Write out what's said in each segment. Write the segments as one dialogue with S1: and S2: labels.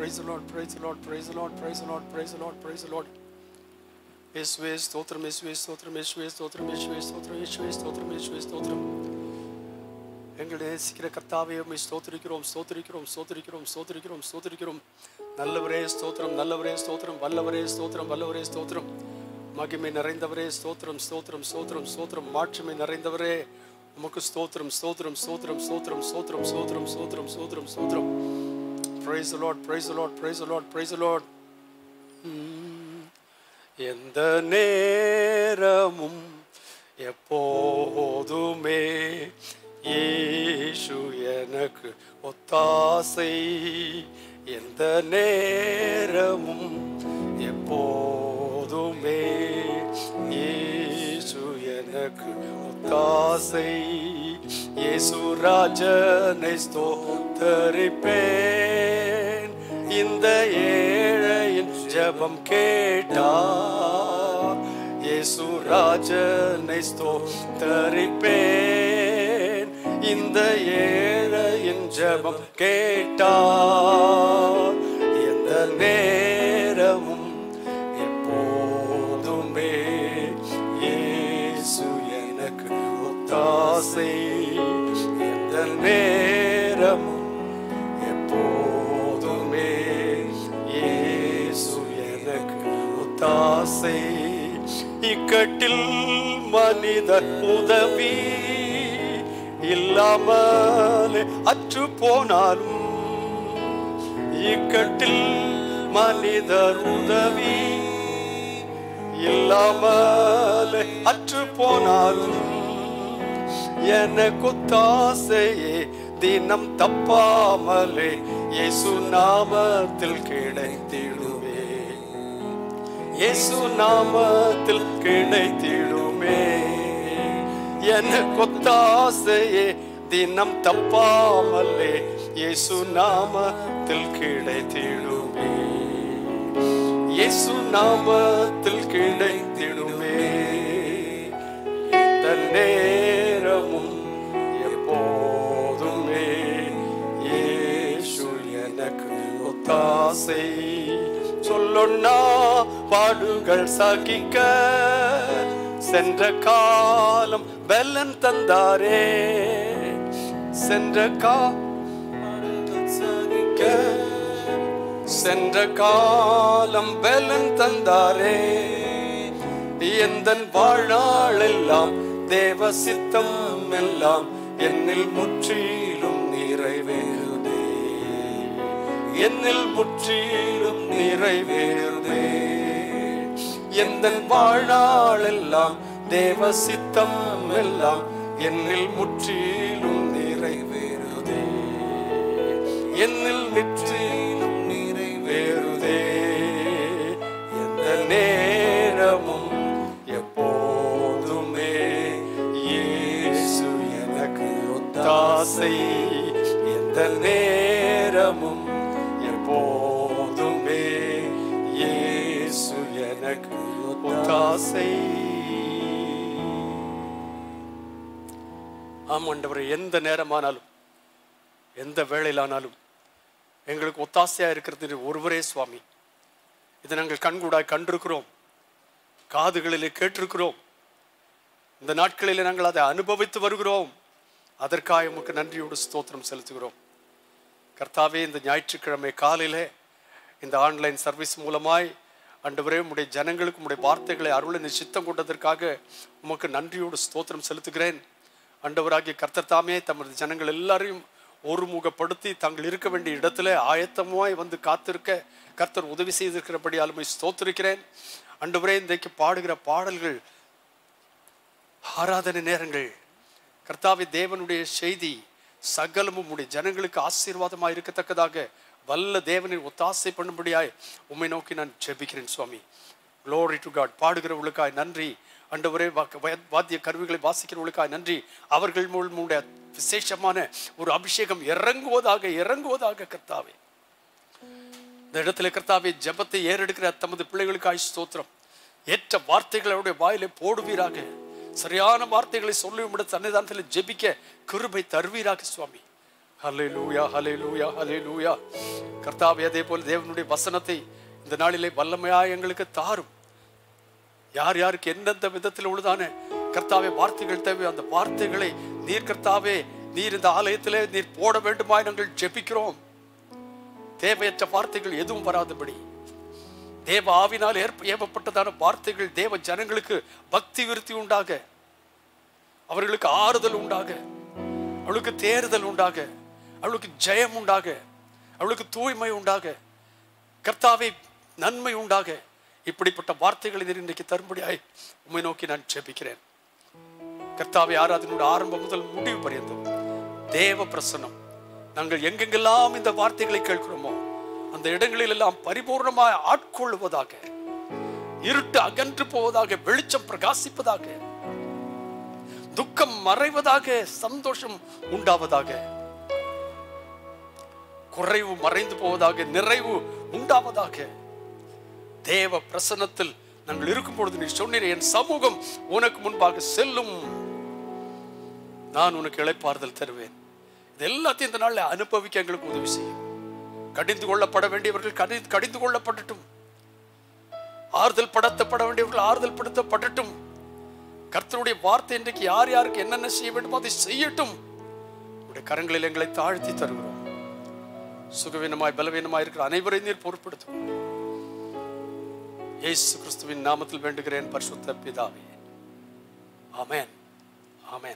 S1: praise the Lord, praise the Lord, praise the Lord, praise the Lord, praise the Lord, praise the Lord. യേശുവേ സ്തോത്രം യേശുവേ സ്തോത്രം യേശുവേ സ്തോത്രം യേശുവേ സ്തോത്രം യേശുവേ സ്തോത്രം യേശുവേ സ്തോത്രം எங்களை நேசிக்கிற கர்த்தாவே உம்மை ஸ்தோத்திரிக்கிறோம் ஸ்தோத்திரிக்கிறோம் ஸ்தோத்திரிக்கிறோம் ஸ்தோத்திரிக்கிறோம் ஸ்தோத்திரிக்கிறோம் நல்லவரே ஸ்தோத்திரம் நல்லவரே ஸ்தோத்திரம் வல்லவரே ஸ்தோத்திரம் வல்லவரே ஸ்தோத்திரம் மகிமை நிறைந்தவரே ஸ்தோத்திரம் ஸ்தோத்திரம் ஸ்தோத்திரம் ஸ்தோத்திரம் மாட்சிமை நிறைந்தவரே உமக்கு ஸ்தோத்திரம் ஸ்தோத்திரம் ஸ்தோத்திரம் ஸ்தோத்திரம் ஸ்தோத்திரம் ஸ்தோத்திரம் ஸ்தோத்திரம் ஸ்தோத்திரம் ஸ்தோத்திரம் praise the lord praise the lord praise the lord praise the lord எந்த நேரமும் எப்போதுமே இயேசு எனக்கு ஒத்தாசை எந்த நேரமும் எப்போதுமே இயேசு எனக்கு ஒத்தாசை இயேசு ராஜனை ஸ்தோத்தரிப்பேன் இந்த ஏழையின் ஜெபம் கேட்டார் இயேசு ராஜனை ஸ்தோத்தரிப்பேன் இந்த ஏழையின் ஜெபம் கேட்டார் எந்த நேரமும் எப்போதுமே இயேசு எனக்கு ஒத்தாசை எந்த நேரமும் எப்போதுமே இயேசு எனக்கு ஒத்தாசை இக்கட்டில் மனிதர் உதவி இல்லாமல் அற்று போனாலும் இக்கட்டில் மனிதர் உதவி இல்லாமல் அற்று போனாலும் எனக்கு தாசையே தினம் தப்பாமலே இயேசு நாமத்தில் கிடைத்திடுவே இயேசு நாமத்தில் கிடைத்திடுமே எனக்கு தாசையே தினம் தப்பாமலே இயேசு நாமத்தில் கிடைத்திடுமே இயேசு நாமத்தில் கிடைத்திடுமே இந்த நேரமும் எப்போதுமே இயேசு எனக்கு ஒத்தாசை சொல்லொன்னா பாடுகள் சகிக்க சென்ற காலம் பலன் தந்தாரே சென்ற கா சகிக்க சென்ற காலம் பலன் தந்தாரே எந்தன் வாழ்நாளெல்லாம் தேவ சித்தம் எல்லாம் என்னில் முற்றிலும் நிறைவேறுதே என்னில் முற்றிலும் நிறைவேறுதே எந்தன் வாழ்நாளெல்லாம் தேவ சித்தம் எல்லாம் என்னில் முற்றிலும் நிறைவேறுதே என்னில் முற்றிலும் நிறைவேறுதே எந்த நேரமும் எப்போதுமே இயேசு எனக்கு ஒத்தாசை எந்த நேரமும் எப்போதுமே இயேசு எனக்கு ஒத்தாசை ஆமாண்டவரே எந்த நேரமானாலும் எந்த வேளையிலானாலும் எங்களுக்கு ஒத்தாசையா இருக்கிறது ஒருவரே சுவாமி இதை நாங்கள் கண்கூடாய் கண்டிருக்கிறோம் காதுகளிலே கேட்டிருக்கிறோம் இந்த நாட்களிலே நாங்கள் அதை அனுபவித்து வருகிறோம் அதற்காக உமக்கு நன்றியோடு ஸ்தோத்திரம் செலுத்துகிறோம் கர்த்தாவே இந்த ஞாயிற்றுக்கிழமை காலையிலே இந்த ஆன்லைன் சர்வீஸ் மூலமாய் ஆண்டவரே உம்முடைய ஜனங்களுக்கு உம்முடைய வார்த்தைகளை அருளை சித்தம் கொண்டதற்காக உமக்கு நன்றியோடு ஸ்தோத்திரம் செலுத்துகிறேன் ஆண்டவராகிய கர்த்தர் தாமே தமது ஜனங்கள் எல்லாரையும் ஒருமுகப்படுத்தி தாங்கள் இருக்க வேண்டிய இடத்துல ஆயத்தமாய் வந்து காத்திருக்க கர்த்தர் உதவி செய்திருக்கிறபடி அலுமை ஸ்தோத்திருக்கிறேன் ஆண்டவரே இன்றைக்கு பாடுகிற பாடல்கள் ஆராதனை நேரங்கள் கர்த்தாவே தேவனுடைய செய்தி சகலமும் உடைய ஜனங்களுக்கு ஆசீர்வாதமாக இருக்கத்தக்கதாக வல்ல தேவனின் ஒத்தாசை பண்ணும்படியாய் உம்மை நோக்கி நான் ஜெபிக்கிறேன் சுவாமி க்ளோரி டு காட் பாடுகிறவர்களுக்காய் நன்றி அண்டவரே வாத்திய கருவிகளை வாசிக்கிறவர்களுக்காய் நன்றி அவர்கள் மூலமுடைய விசேஷமான ஒரு அபிஷேகம் இறங்குவதாக இறங்குவதாக கர்த்தாவே இந்த இடத்துல கர்த்தாவே ஜெபத்தை ஏறெடுக்கிற தமது பிள்ளைகளுக்காய் ஸ்தோத்திரம் ஏற்ற வார்த்தைகளை அவருடைய வாயிலே போடுவீராக சரியான வார்த்தைகளை சொல்லும் சன்னிதானத்தில் ஜெபிக்க கிருபை தருவீராக சுவாமி ஹalleluya ஹalleluya ஹalleluya கர்த்தாவே அதே போல் தேவனுடைய வசனத்தை இந்த நாளிலே வல்லமையாய் எங்களுக்கு தாரும் யார் யாருக்கு எந்தெந்த விதத்தில் உள்ளதான கர்த்தாவே வார்த்தைகள் தேவை அந்த வார்த்தைகளை நீர் கர்த்தாவே நீர் இந்த ஆலயத்திலே நீர் போட வேண்டுமாய் நாங்கள் ஜெபிக்கிறோம் தேவையற்ற வார்த்தைகள் எதுவும் வராதபடி தேவ ஆவினால் ஏற்ப ஏவப்பட்டதான வார்த்தைகள் தேவ ஜனங்களுக்கு பக்தி விருத்தி உண்டாக அவர்களுக்கு ஆறுதல் உண்டாக அவளுக்கு தேறுதல் உண்டாக அவளுக்கு ஜெயம் உண்டாக அவளுக்கு தூய்மை உண்டாக கர்த்தாவே நன்மை உண்டாக இப்படிப்பட்ட வார்த்தைகளை நீர் இன்றைக்கு தரும்படியாய் உம்மை நோக்கி நான் ஜெபிக்கிறேன் கர்த்தாவே ஆராதனுடைய ஆரம்பம் முதல் முடிவு பரியந்தம் தேவ பிரசனம் நாங்கள் எங்கெங்கெல்லாம் இந்த வார்த்தைகளை கேட்கிறோமோ அந்த இடங்களில் எல்லாம் பரிபூர்ணமாய் ஆட்கொள்வதாக இருட்டு அகன்று போவதாக வெளிச்சம் பிரகாசிப்பதாக துக்கம் மறைவதாக சந்தோஷம் உண்டாவதாக குறைவு மறைந்து போவதாக நிறைவு உண்டாவதாக தேவ பிரசன்னத்தில் நாங்கள் இருக்கும் பொழுது நீ சொன்னீர் என் சமூகம் உனக்கு முன்பாக செல்லும் நான் உனக்கு இளைப்பாறுதல் தருவேன் இது எல்லாத்தையும் இந்த நாளில் அனுபவிக்க எங்களுக்கு உதவி செய்யும் கடிந்து கொள்ளப்பட வேண்டியவர்கள் கடி கடிந்து கொள்ளப்படட்டும் ஆறுதல் படுத்தப்பட வேண்டியவர்கள் ஆறுதல் படுத்தப்படட்டும் கர்த்தருடைய வார்த்தை இன்றைக்கு யார் யாருக்கு என்னென்ன செய்ய வேண்டுமோ அதை செய்யட்டும் உடைய கரங்களில் எங்களை தாழ்த்தி தருகிறோம் சுகவீனமாய் பலவீனமாய் இருக்கிற அனைவரையும் நீர் பொறுப்படுத்தும் இயேசு கிறிஸ்துவின் நாமத்தில் வேண்டுகிறேன் பரிசுத்த பிதாவே ஆமென் ஆமென்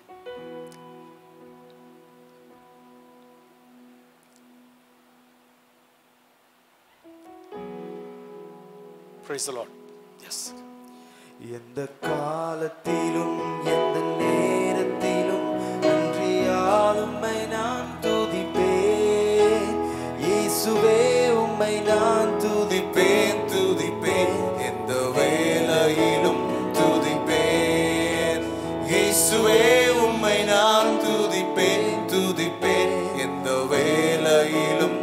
S1: Praise the Lord. Yes.
S2: எந்த காலத்திலும் எந்த நேரத்திலும் நன்றியால் உம்மை நான் துதிப்பேன் இயேசுவே உம்மை நான் துதிப்பேன் துதிப்பேன் எந்த வேளையிலும் துதிப்பேன் இயேசுவே உம்மை நான் துதிப்பேன் துதிப்பேன் எந்த வேளையிலும்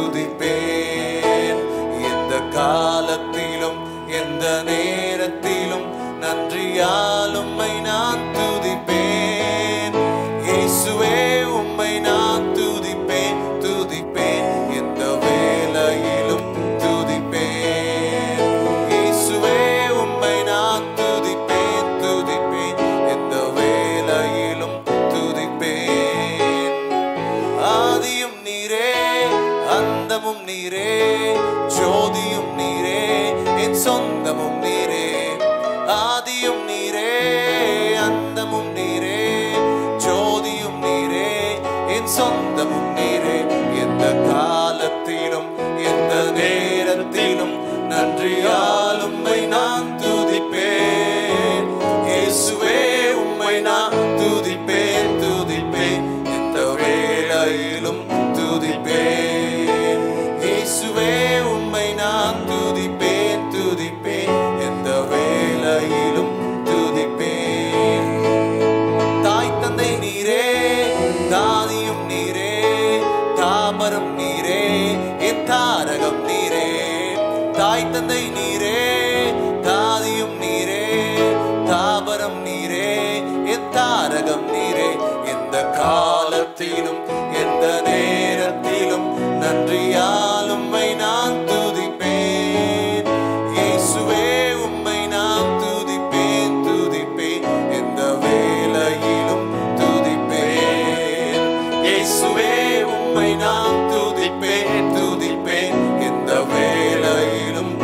S2: துதிப்பேன் எந்த காலத்திலும் எந்த நேரத்திலும் நன்றியால் உம்மை நான் துதிப்பேன் இயேசுவே உம்மை நான் துதிப்பேன் துதிப்பேன் எந்த வேளையிலும் துதிப்பேன் இயேசுவே உம்மை நான் துதிப்பேன் துதிப்பேன் எந்த வேளையிலும் துதிப்பேன் ஆதியும் நீரே அந்தமும் நீரே ஜோதியும் நீரே என் சொந்தமும் நீரே ஆதியும் நீரே அந்தமும் நீரே ஜோதியும் நீரே என் சொந்தமும் நீரே எந்த காலத்திலும் எந்த நேரத்திலும் நன்றியால் உம்மை நான் துதிப்பேன் இயேசுவே உம்மை நான் துதிப்பேன் துதிப்பேன் எந்த வேளையிலும் துதிப்பேன் இயேசுவே உம்மை நான் துதிப்பேன் துதிப்பேன் எந்த வேளையிலும் துதிப்பேன் தாய் தந்தை நீரே தாதியும் நீரே தாமரம் நீரே என் தாரகம் நீரே தாய் தந்தை நீரே தாதியும் நீரே தாபரம் நீரே என் தாரகம் நீரே எந்த காலத்திலும் எந்த நேரத்திலும் நன்றியால் உம்மை நான் துதிப்பேன் இயேசுவே உம்மை நான் துதிப்பேன் துதிப்பேன் எந்த வேளையிலும் துதிப்பேன் இயேசுவே உம்மை நான் துதிப்பேன் துதிப்பேன் எந்த வேளையிலும்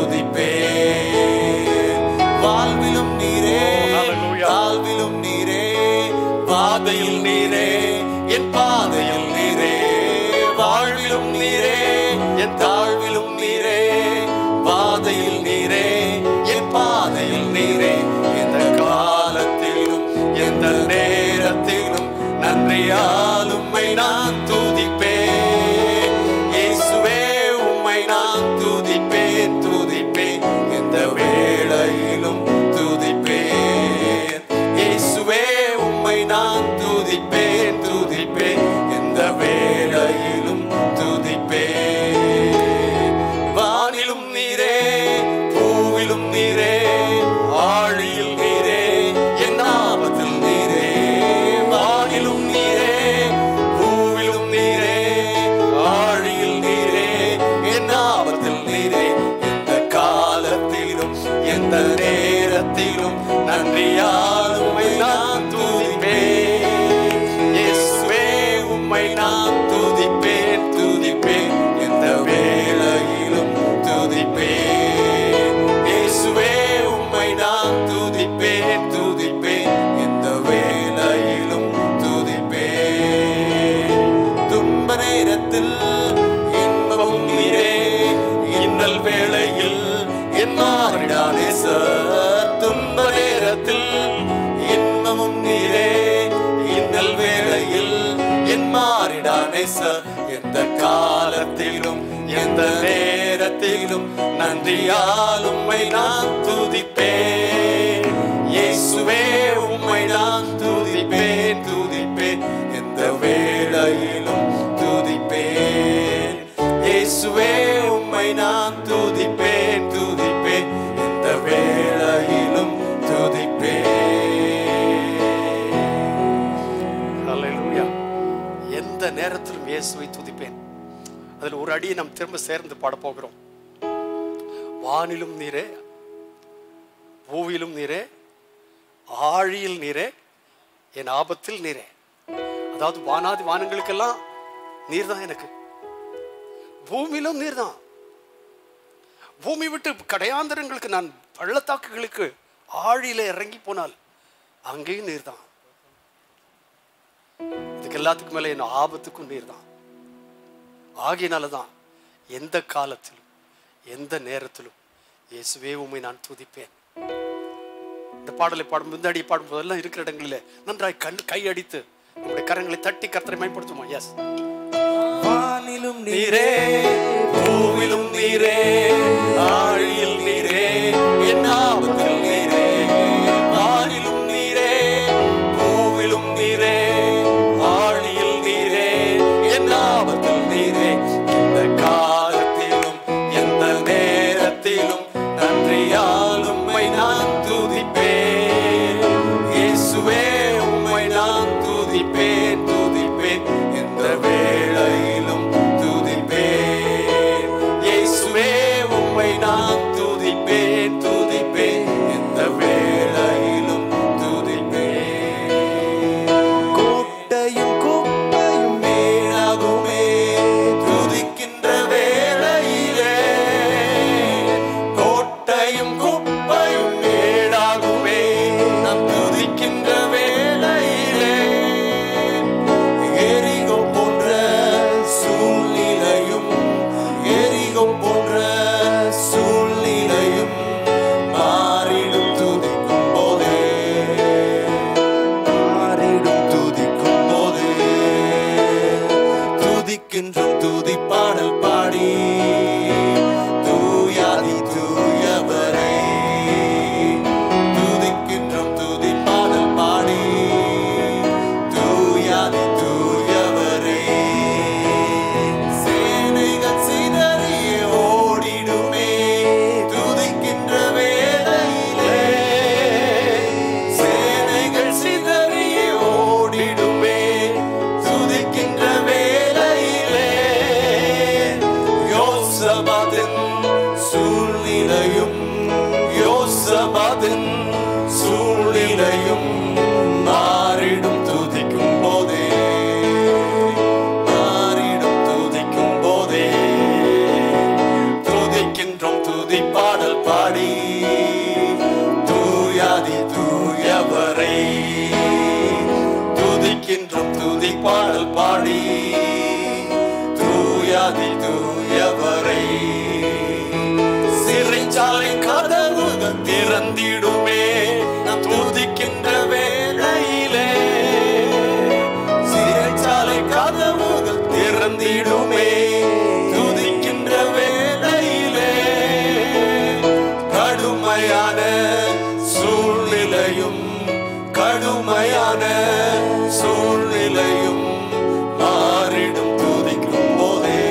S2: துதிப்பேன் வாழ்விலும் நீரே
S1: Hallelujah.
S2: வாழ்விலும் நீரே பாதையில் நீரே காலத்திலும் எந்த நேரத்திலும் நன்றியால் உம்மை நான் துதிப்பேன் இயேசுவே உம்மை நான் துதிப்பேன் துதிப்பேன் எந்த வேளையிலும் துதிப்பேன் இயேசுவே உம்மை நான் துதிப்பேன் துதிப்பேன் எந்த வேளையிலும் துதிப்பேன்
S1: ஹalleluya எந்த நேரத்திலும் இயேசுவை துதிப்பேன் அதில் ஒரு அடியை நாம் திரும்ப சேர்ந்து பாடப் போகிறோம் வானிலும் நீரே பூவிலும் நீரே ஆழியில் நீரே என் ஆபத்தில் நீரே அதாவது வானாதி வானங்களுக்கெல்லாம் நீர் தான் எனக்கு பூமியிலும் நீர் தான் பூமி விட்டு கடையாந்தரங்களுக்கு நான் பள்ளத்தாக்குகளுக்கு ஆழியில இறங்கி போனால் அங்கேயும் நீர் தான் இதுக்கு எல்லாத்துக்கும் மேல என்ன ஆபத்துக்கும் நீர் தான் ஆகியனால தான் எந்த காலத்திலும் எந்த நேரத்திலும் இயேசுவே உம்மை நான் துதிப்பேன் இந்த பாடலை பாடும் முந்தாடி பாடும் போதெல்லாம் இருக்கிற இடங்களில் நன்றாய் கண் கை அடித்து நம்முடைய கரங்களை தட்டி கர்த்தரை மேம்படுத்துமா எஸ்
S2: வானிலும் நீரே பூவிலும் நீரே ஆழியில் நீரே என் ஆபத்தில் நீரே வானிலும் நீரே பூவிலும் நீரே ஆழியில் நீரே என் ஆபத்தில் நீரே இந்த காலத்திலும் எந்த நேரத்திலும் நன்றியால் உம்மை நான் துதிப்பேன் இயேசுவே உம்மை நான் துதிப்பேன் துதிப்பேன் எந்த வேளையிலும் துதிப்பேன் இயேசுவே உம்மை நான் துதிப்பேன் துதிப்பேன் எந்த வேளையிலும் துதிப்பேன் கூட்டையும் குப்பையும் மேலாகுமே துதிக்கின்ற வேளையிலே கோட்டையும் குப்பையும் மேலாகுமே நாம் துதிக்கின்ற வேளையிலே எரிகோ போன்ற சூழ்நிலையும் எரிகோ போன்ற சூழ்நிலையும் மாறிடும் துதிக்கும் போதே மாறிடும் துதிக்கும் போதே துதிக்கின்றோம் துதி பாடல் பாடி தூயாதி தூயவரை துதிக்கின்றோம் துதி பாடல் பாடி தூயாதி தூயவரை சேனைகள் சிதறிய ஓடிடுமே துதிக்கின்ற வேளையிலே சேனைகள் சிதறிய ஓடிடுமே துதிக்கின்ற வேளையிலே யோசபாதின் சூழ்நிலையும் யோசபாதின் சூழ்நிலையும் மாறிடும் துதிக்கும் போதே மாறிடும் துதிக்கும் போதே துதிக்கின்றோம் துதி பாடல் பாடி தூயாதி தூயவரை துதிக்கின்றோம் துதி பாடல் பாடி தூயாதி தூயவரை சிறைச்சாலை கதவுகள் திறந்திடுமே நாம் துதிக்கின்ற வேளையிலே சிறைச்சாலை கதவுகள் திறந்திடுமே துதிக்கின்ற வேளையிலே கடுமையான சூழ்நிலையும் கடுமையான சூழ்நிலையும் மாறிடும் துதிக்கும் போதே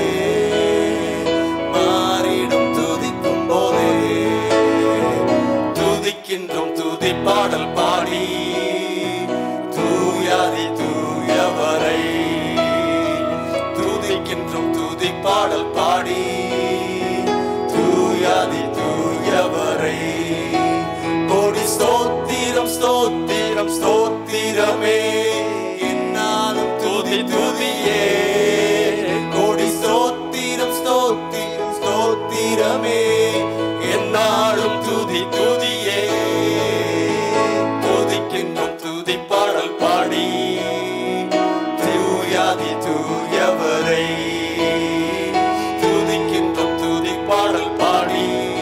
S2: மாறிடும் துதிக்கும் போதே துதிக்கின்றோம் துதி பாடல் பாடி தூயாதி தூயவரை துதிக்கின்றோம் துதி பாடல் பாடி தூயாதி தூயவரை கோடி ஸ்தோத்திரம் ஸ்தோத்திரம் ஸ்தோத்திரமே என்னாலும் துதி துதியே கோடி ஸ்தோத்திரம் ஸ்தோத்திரம் ஸ்தோத்திரமே என்னாலும் துதி துதியே துதிக்கின்றோம் துதி பாடல் பாடி தூயாதி தூயவரை துதிக்கின்றோம் துதி பாடல் பாடி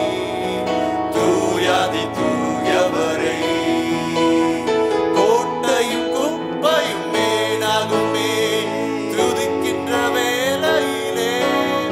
S2: தூயாதி தூயவரை கோட்டையும் குப்பையும் மேலாகுமே துதிக்கின்ற வேளையிலே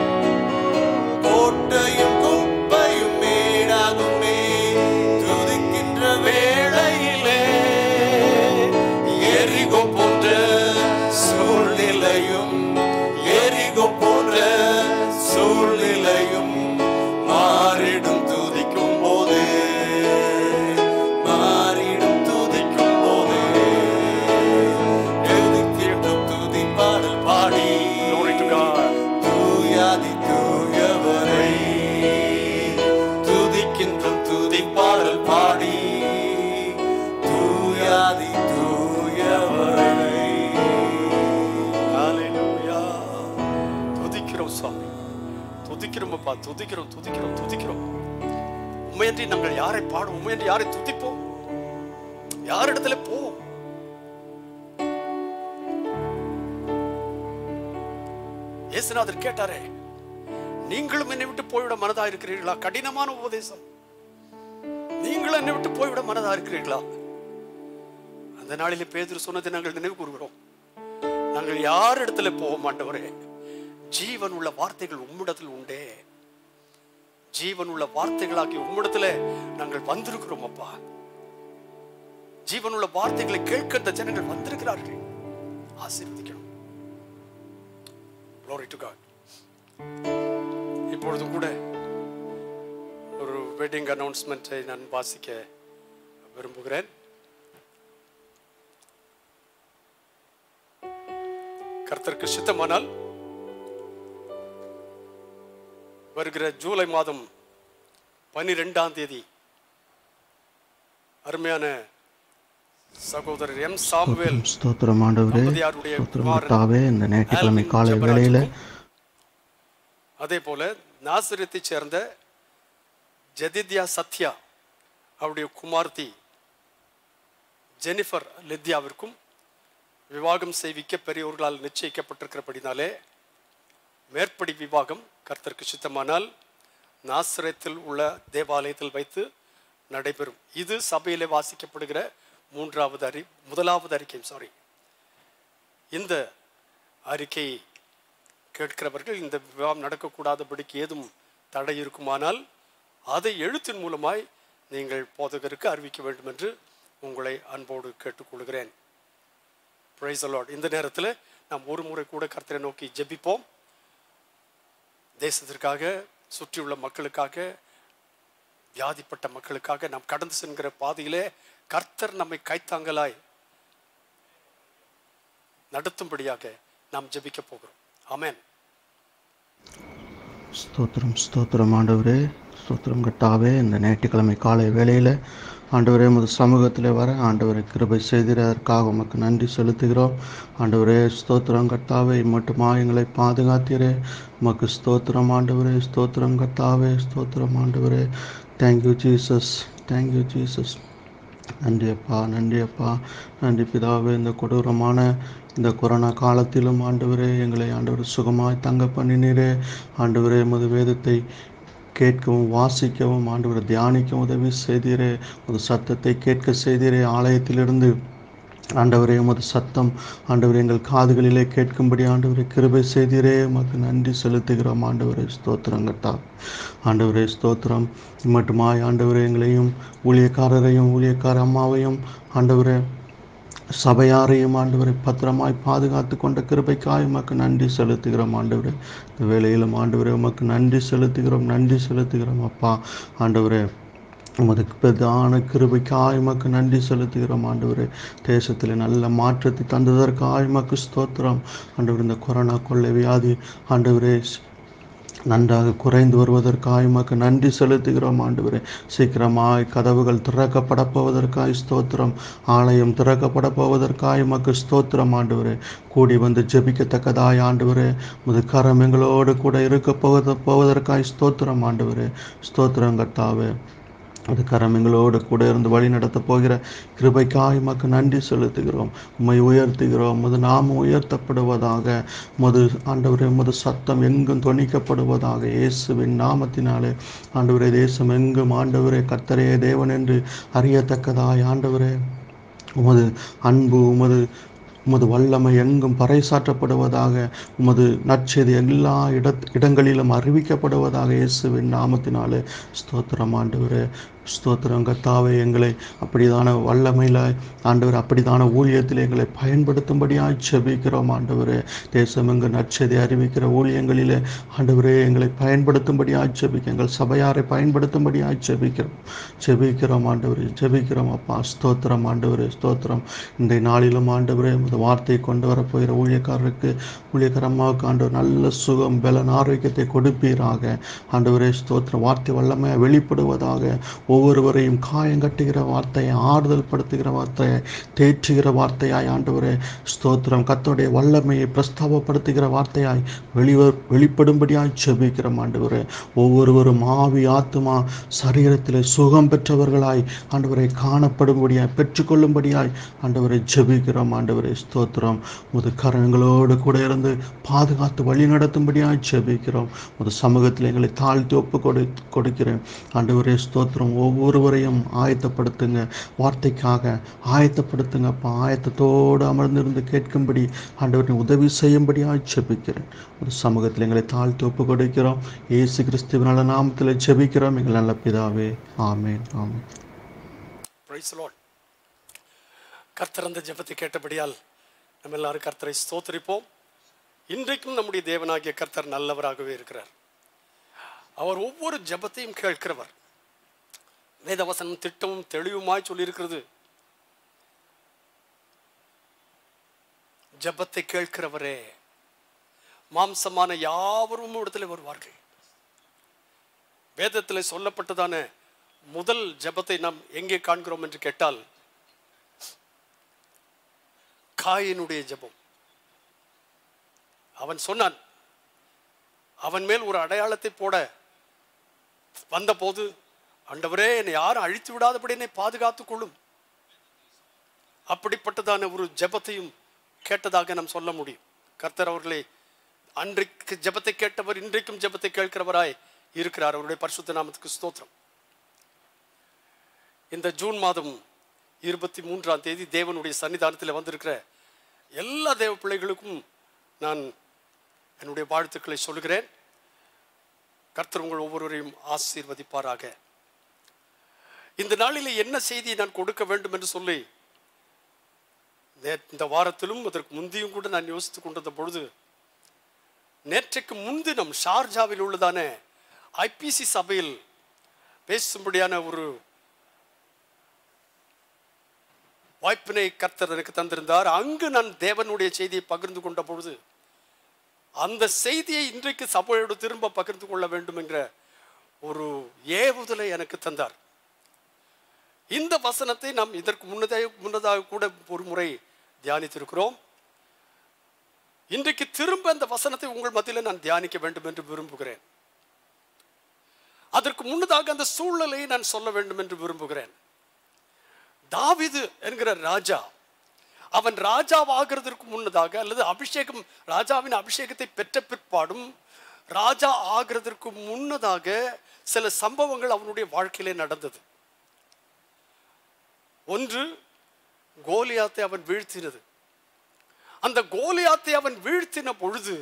S1: துதிக்கிறோம் அப்பா துதிக்கிறோம் துதிக்கிறோம் துதிக்கிறோம் உண்மையன்றி நாங்கள் யாரை பாடும் உண்மையன்றி யாரை துதிப்போம் யாரிடத்துல போவோம் இயேசுநாதர் கேட்டாரே நீங்களும் என்னை விட்டு போய்விட மனதா இருக்கிறீர்களா கடினமான உபதேசம் நீங்களும் என்னை விட்டு போய்விட மனதா இருக்கிறீர்களா அந்த நாளிலே பேதுரு சொன்னதை நாங்கள் நினைவு கூறுகிறோம் நாங்கள் யார் இடத்துல போவோம் ஆண்டவரே ஜீவன் உள்ள வார்த்தைகள் உம்மிடத்தில் உண்டே ஜீவன் உள்ள வார்த்தைகளாகி உம்மிடத்துல நாங்கள் வந்திருக்கிறோம் அப்பா ஜீவன் உள்ள வார்த்தைகளை கேட்க இந்த ஜனங்கள் வந்திருக்கிறார்கள் ஆசீர்வதிக்கணும் Glory to God. இப்பொழுதும் கூட ஒரு வெட்டிங் அனௌன்ஸ்மெண்ட்டை நான் வாசிக்க விரும்புகிறேன் கர்த்தருக்கு சித்தமானால் வருகிற ஜூலை மாதம் பனிரெண்டாம் தேதி அருமையான சகோதரர் எம் சாமுவேல்
S3: ஸ்தோத்திரம் ஆண்டவரே
S1: தம்பதியாருடைய
S3: ஸ்தோத்திரம்
S1: குமாரன்
S3: கர்த்தாவே இந்த ஞாயிற்றுக்கிழமை
S1: ஆல்வின்
S3: காலை வேளையில
S1: ஜெபராஜுக்கும், அதே போல நாசிரியத்தைச் சேர்ந்த ஜெதித்யா சத்யா அவருடைய குமார்த்தி ஜெனிஃபர் லித்யாவிற்கும் விவாகம் செய்விக்க பெரியோர்களால் நிச்சயிக்கப்பட்டிருக்கிறபடினாலே மேற்படி விவாகம் கர்த்தருக்கு சித்தமானால் நாசிரத்தில் உள்ள தேவாலயத்தில் வைத்து நடைபெறும் இது சபையிலே வாசிக்கப்படுகிற மூன்றாவது அறி முதலாவது அறிக்கை சாரி இந்த அறிக்கை கேட்கிறவர்கள் இந்த விவாகம் நடக்கக்கூடாதபடிக்கு ஏதும் தடை இருக்குமானால் அதை எழுத்தின் மூலமாய் நீங்கள் போதகருக்கு அறிவிக்க வேண்டும் என்று உங்களை அன்போடு கேட்டுக்கொள்கிறேன் பிரைஸ் அலாட் இந்த நேரத்தில் நாம் ஒரு முறை கூட கர்த்தரை நோக்கி ஜெபிப்போம் தேசத்திற்காக சுற்றியுள்ள மக்களுக்காக வியாதிப்பட்ட மக்களுக்காக நாம் கடந்து சென்கிற பாதையிலே கர்த்தர் நம்மை கைத்தாங்கலாய் நடத்தும்படியாக நாம் ஜெபிக்க போகிறோம் ஆமென்
S3: ஸ்தோத்திரம் ஸ்தோத்திரம் ஆண்டவரே ஸ்தோத்திரம் கட்டாவே இந்த ஞாயிற்றுக்கிழமை காலை வேளையில ஆண்டவரே உமது சமூகத்தில் வர ஆண்டவரை கிருபை செய்ததற்காக உமக்கு நன்றி செலுத்துகிறோம் ஆண்டவரே ஸ்தோத்திரம் கர்த்தாவே மட்டுமா எங்களை பாதுகாத்தீரே உமக்கு ஸ்தோத்திரம் ஆண்டவரே ஸ்தோத்திரம் கர்த்தாவே ஸ்தோத்திரம் ஆண்டவரே தேங்க்யூ ஜீசஸ் தேங்க்யூ ஜீசஸ் நன்றி அப்பா நன்றி அப்பா நன்றி பிதாவே இந்த கொடூரமான இந்த கொரோனா காலத்திலும் ஆண்டவரே எங்களை ஆண்டவர் சுகமாய் தங்க பண்ணினீரே ஆண்டவரே எமது வேதத்தை கேட்கவும் வாசிக்கவும் ஆண்டவரை தியானிக்கவும் உதவி செய்தீரே ஒரு சத்தத்தை கேட்க செய்தீரே ஆலயத்திலிருந்து ஆண்டவரே உமது சத்தம் ஆண்டவரே எங்கள் காதுகளிலே கேட்கும்படி ஆண்டவரை கிருபை செய்தீரே உமக்கு நன்றி செலுத்துகிறோம் ஆண்டவரே ஸ்தோத்திரங்கத்தா ஆண்டவரே ஸ்தோத்திரம் மட்டுமாய் ஆண்டவரே எங்களையும் ஊழியக்காரரையும் ஊழியக்கார அம்மாவையும் ஆண்டவரே சபையாரையும் ஆண்டவரை பத்திரமாய் பாதுகாத்து கொண்ட கிருபைக்காய் உமக்கு நன்றி செலுத்துகிறோம் ஆண்டவரே இந்த வேளையிலும் ஆண்டவரே உமக்கு நன்றி செலுத்துகிறோம் நன்றி செலுத்துகிறோம் அப்பா ஆண்டவரே உமது பிரதான கிருபைக்காய் உமக்கு நன்றி செலுத்துகிறோம் ஆண்டவரே தேசத்தில் நல்ல மாற்றத்தை தந்ததற்காய் உமக்கு ஸ்தோத்திரம் ஆண்டவர் இந்த கொரோனா கொள்ளை வியாதி ஆண்டவரே நன்றாக குறைந்து வருவதற்காய் உமக்கு நன்றி செலுத்துகிறோம் ஆண்டவரே சீக்கிரமாய் கதவுகள் திறக்கப்பட போவதற்காய் ஸ்தோத்திரம் ஆலயம் திறக்கப்பட போவதற்காய் உமக்கு ஸ்தோத்திரம் ஆண்டவரே கூடி வந்து ஜெபிக்கத்தக்கதாய் ஆண்டவரே முது கரம் எங்களோடு கூட இருக்க போவத போவதற்காய் ஸ்தோத்திரம் ஆண்டவரே ஸ்தோத்திரம் கர்த்தாவே அது கரம் எங்களோடு கூட இருந்து வழி நடத்த போகிற கிருபைக்காய் உமக்கு நன்றி செலுத்துகிறோம் உம்மை உயர்த்துகிறோம் உமது நாமம் உயர்த்தப்படுவதாக உமது ஆண்டவரே உமது சத்தம் எங்கும் தொனிக்கப்படுவதாக இயேசுவின் நாமத்தினாலே ஆண்டவரே தேசம் எங்கும் ஆண்டவரே கர்த்தரே தேவன் என்று அறியத்தக்கதாய் ஆண்டவரே உமது அன்பு உமது உமது வல்லமை எங்கும் பறைசாற்றப்படுவதாக உமது நற்செய்தி எல்லா இட இடங்களிலும் அறிவிக்கப்படுவதாக இயேசுவின் நாமத்தினாலே ஸ்தோத்திரம் ஆண்டவரே ஸ்தோத்திரம் கத்தாவே எங்களை அப்படிதான வல்லமையில் ஆண்டவர் அப்படிதான ஊழியத்தில் எங்களை பயன்படுத்தும்படியாய் செபிக்கிறோம் ஆண்டவரே தேசம் எங்கு நற்செய்தி அறிவிக்கிற ஊழியங்களிலே ஆண்டவரே எங்களை பயன்படுத்தும்படியாய் செபிக்க எங்கள் சபையாரை பயன்படுத்தும்படியாய் செபிக்கிறோம் செபிக்கிறோம் ஆண்டவரே ஜெபிக்கிறோம் அப்பா ஸ்தோத்திரம் ஆண்டவரே ஸ்தோத்திரம் இந்த நாளிலும் ஆண்டவரே இந்த வார்த்தையை கொண்டு வரப்போகிற ஊழியக்காரருக்கு ஊழியக்கார அம்மாவுக்கு ஆண்டவர் நல்ல சுகம் பலன் ஆரோக்கியத்தை கொடுப்பீராக ஆண்டவரே ஸ்தோத்திரம் வார்த்தை வல்லமையாக வெளிப்படுவதாக ஒவ்வொருவரையும் காயங்கட்டுகிற வார்த்தையை ஆறுதல் படுத்துகிற வார்த்தையை தேற்றுகிற வார்த்தையாய் ஆண்டவரே ஸ்தோத்திரம் கத்தோடைய வல்லமையை பிரஸ்தாபப்படுத்துகிற வார்த்தையாய் வெளிவ வெளிப்படும்படியாய் செபிக்கிறோம் ஆண்டவரே ஒவ்வொருவரும் ஆவி ஆத்துமா சரீரத்தில் சுகம் பெற்றவர்களாய் ஆண்டவரை காணப்படும்படியாய் பெற்றுக்கொள்ளும்படியாய் ஆண்டவரை ஜெபிக்கிறோம் ஆண்டவரை ஸ்தோத்திரம் முது கரங்களோடு கூட இருந்து பாதுகாத்து வழி நடத்தும்படியாய் ஜெபிக்கிறோம் முது சமூகத்தில் எங்களை தாழ்த்தி ஒப்பு கொடு கொடுக்கிறேன் ஆண்டவரே ஸ்தோத்திரம் ஒவ்வொருவரையும் ஆயத்தப்படுத்துங்க வார்த்தைக்காக ஆயத்தப்படுத்துங்க அப்பா ஆயத்தத்தோடு அமர்ந்திருந்து கேட்கும்படி ஆண்டவரை உதவி செய்யும்படியாய் ஜெபிக்கிறேன் ஒரு சமூகத்தில் எங்களை தாழ்த்தி ஒப்பு கொடுக்கிறோம் இயேசு கிறிஸ்துவின் நல்ல நாமத்தில் ஜெபிக்கிறோம் எங்கள் நல்ல பிதாவே ஆமென் ஆமென்
S1: Praise the Lord. கர்த்தர் அந்த ஜெபத்தை கேட்டபடியால் நம்ம எல்லாரும் கர்த்தரை ஸ்தோத்திரிப்போம் இன்றைக்கும் நம்முடைய தேவனாகிய கர்த்தர் நல்லவராகவே இருக்கிறார் அவர் ஒவ்வொரு ஜெபத்தையும் கேட்கிறவர் வேதவசனம் திட்டமும் தெளிவுமாய் சொல்லியிருக்கிறது ஜெபத்தை கேட்கிறவரே மாம்சமான யாவரும் இடத்துல வருவார்கள் வேதத்தில் சொல்லப்பட்டதான முதல் ஜெபத்தை நாம் எங்கே காண்கிறோம் என்று கேட்டால் காயினுடைய ஜெபம் அவன் சொன்னான் அவன் மேல் ஒரு அடையாளத்தை போட வந்தபோது ஆண்டவரே என்னை யாரும் அழித்து விடாதபடி என்னை பாதுகாத்துக் கொள்ளும் அப்படிப்பட்டதான ஒரு ஜெபத்தையும் கேட்டதாக நாம் சொல்ல முடியும் கர்த்தர் அவர்களை அன்றைக்கு ஜெபத்தை கேட்டவர் இன்றைக்கும் ஜெபத்தை கேட்கிறவராய் இருக்கிறார் அவருடைய பரிசுத்த நாமத்துக்கு ஸ்தோத்திரம் இந்த ஜூன் மாதம் இருபத்தி மூன்றாம் தேதி தேவனுடைய சன்னிதானத்தில் வந்திருக்கிற எல்லா தேவ பிள்ளைகளுக்கும் நான் என்னுடைய வாழ்த்துக்களை சொல்கிறேன் கர்த்தர் உங்கள் ஒவ்வொருவரையும் ஆசீர்வதிப்பாராக இந்த நாளிலே என்ன செய்தியை நான் கொடுக்க வேண்டும் என்று சொல்லி நே- இந்த வாரத்திலும் அதற்கு முந்தியும் கூட நான் யோசித்துக் கொண்டிருந்த பொழுது நேற்றைக்கு முன்தினம் ஷார்ஜாவில் உள்ளதான ஐபிசி சபையில் பேசும்படியான ஒரு வாய்ப்பினை கர்த்தர் எனக்கு தந்திருந்தார் அங்கு நான் தேவனுடைய செய்தியை பகிர்ந்து கொண்ட பொழுது அந்த செய்தியை இன்றைக்கு சபையோடு திரும்ப பகிர்ந்து கொள்ள வேண்டும் என்ற ஒரு ஏவுதலை எனக்கு தந்தார் இந்த வசனத்தை நாம் இதற்கு முன்னதாக முன்னதாக கூட ஒரு முறை தியானித்திருக்கிறோம் இன்றைக்கு திரும்ப அந்த வசனத்தை உங்கள் மத்தியில் நான் தியானிக்க வேண்டும் என்று விரும்புகிறேன் அதற்கு முன்னதாக அந்த சூழ்நிலையை நான் சொல்ல வேண்டும் என்று விரும்புகிறேன் தாவிது என்கிற ராஜா அவன் ராஜாவாகிறதற்கு முன்னதாக அல்லது அபிஷேகம் ராஜாவின் அபிஷேகத்தை பெற்ற பிற்பாடும் ராஜா ஆகிறதற்கு முன்னதாக சில சம்பவங்கள் அவனுடைய வாழ்க்கையிலே நடந்தது ஒன்று கோலியாத்தை அவன் வீழ்த்தினது அந்த கோலியாத்தை அவன் வீழ்த்தின பொழுது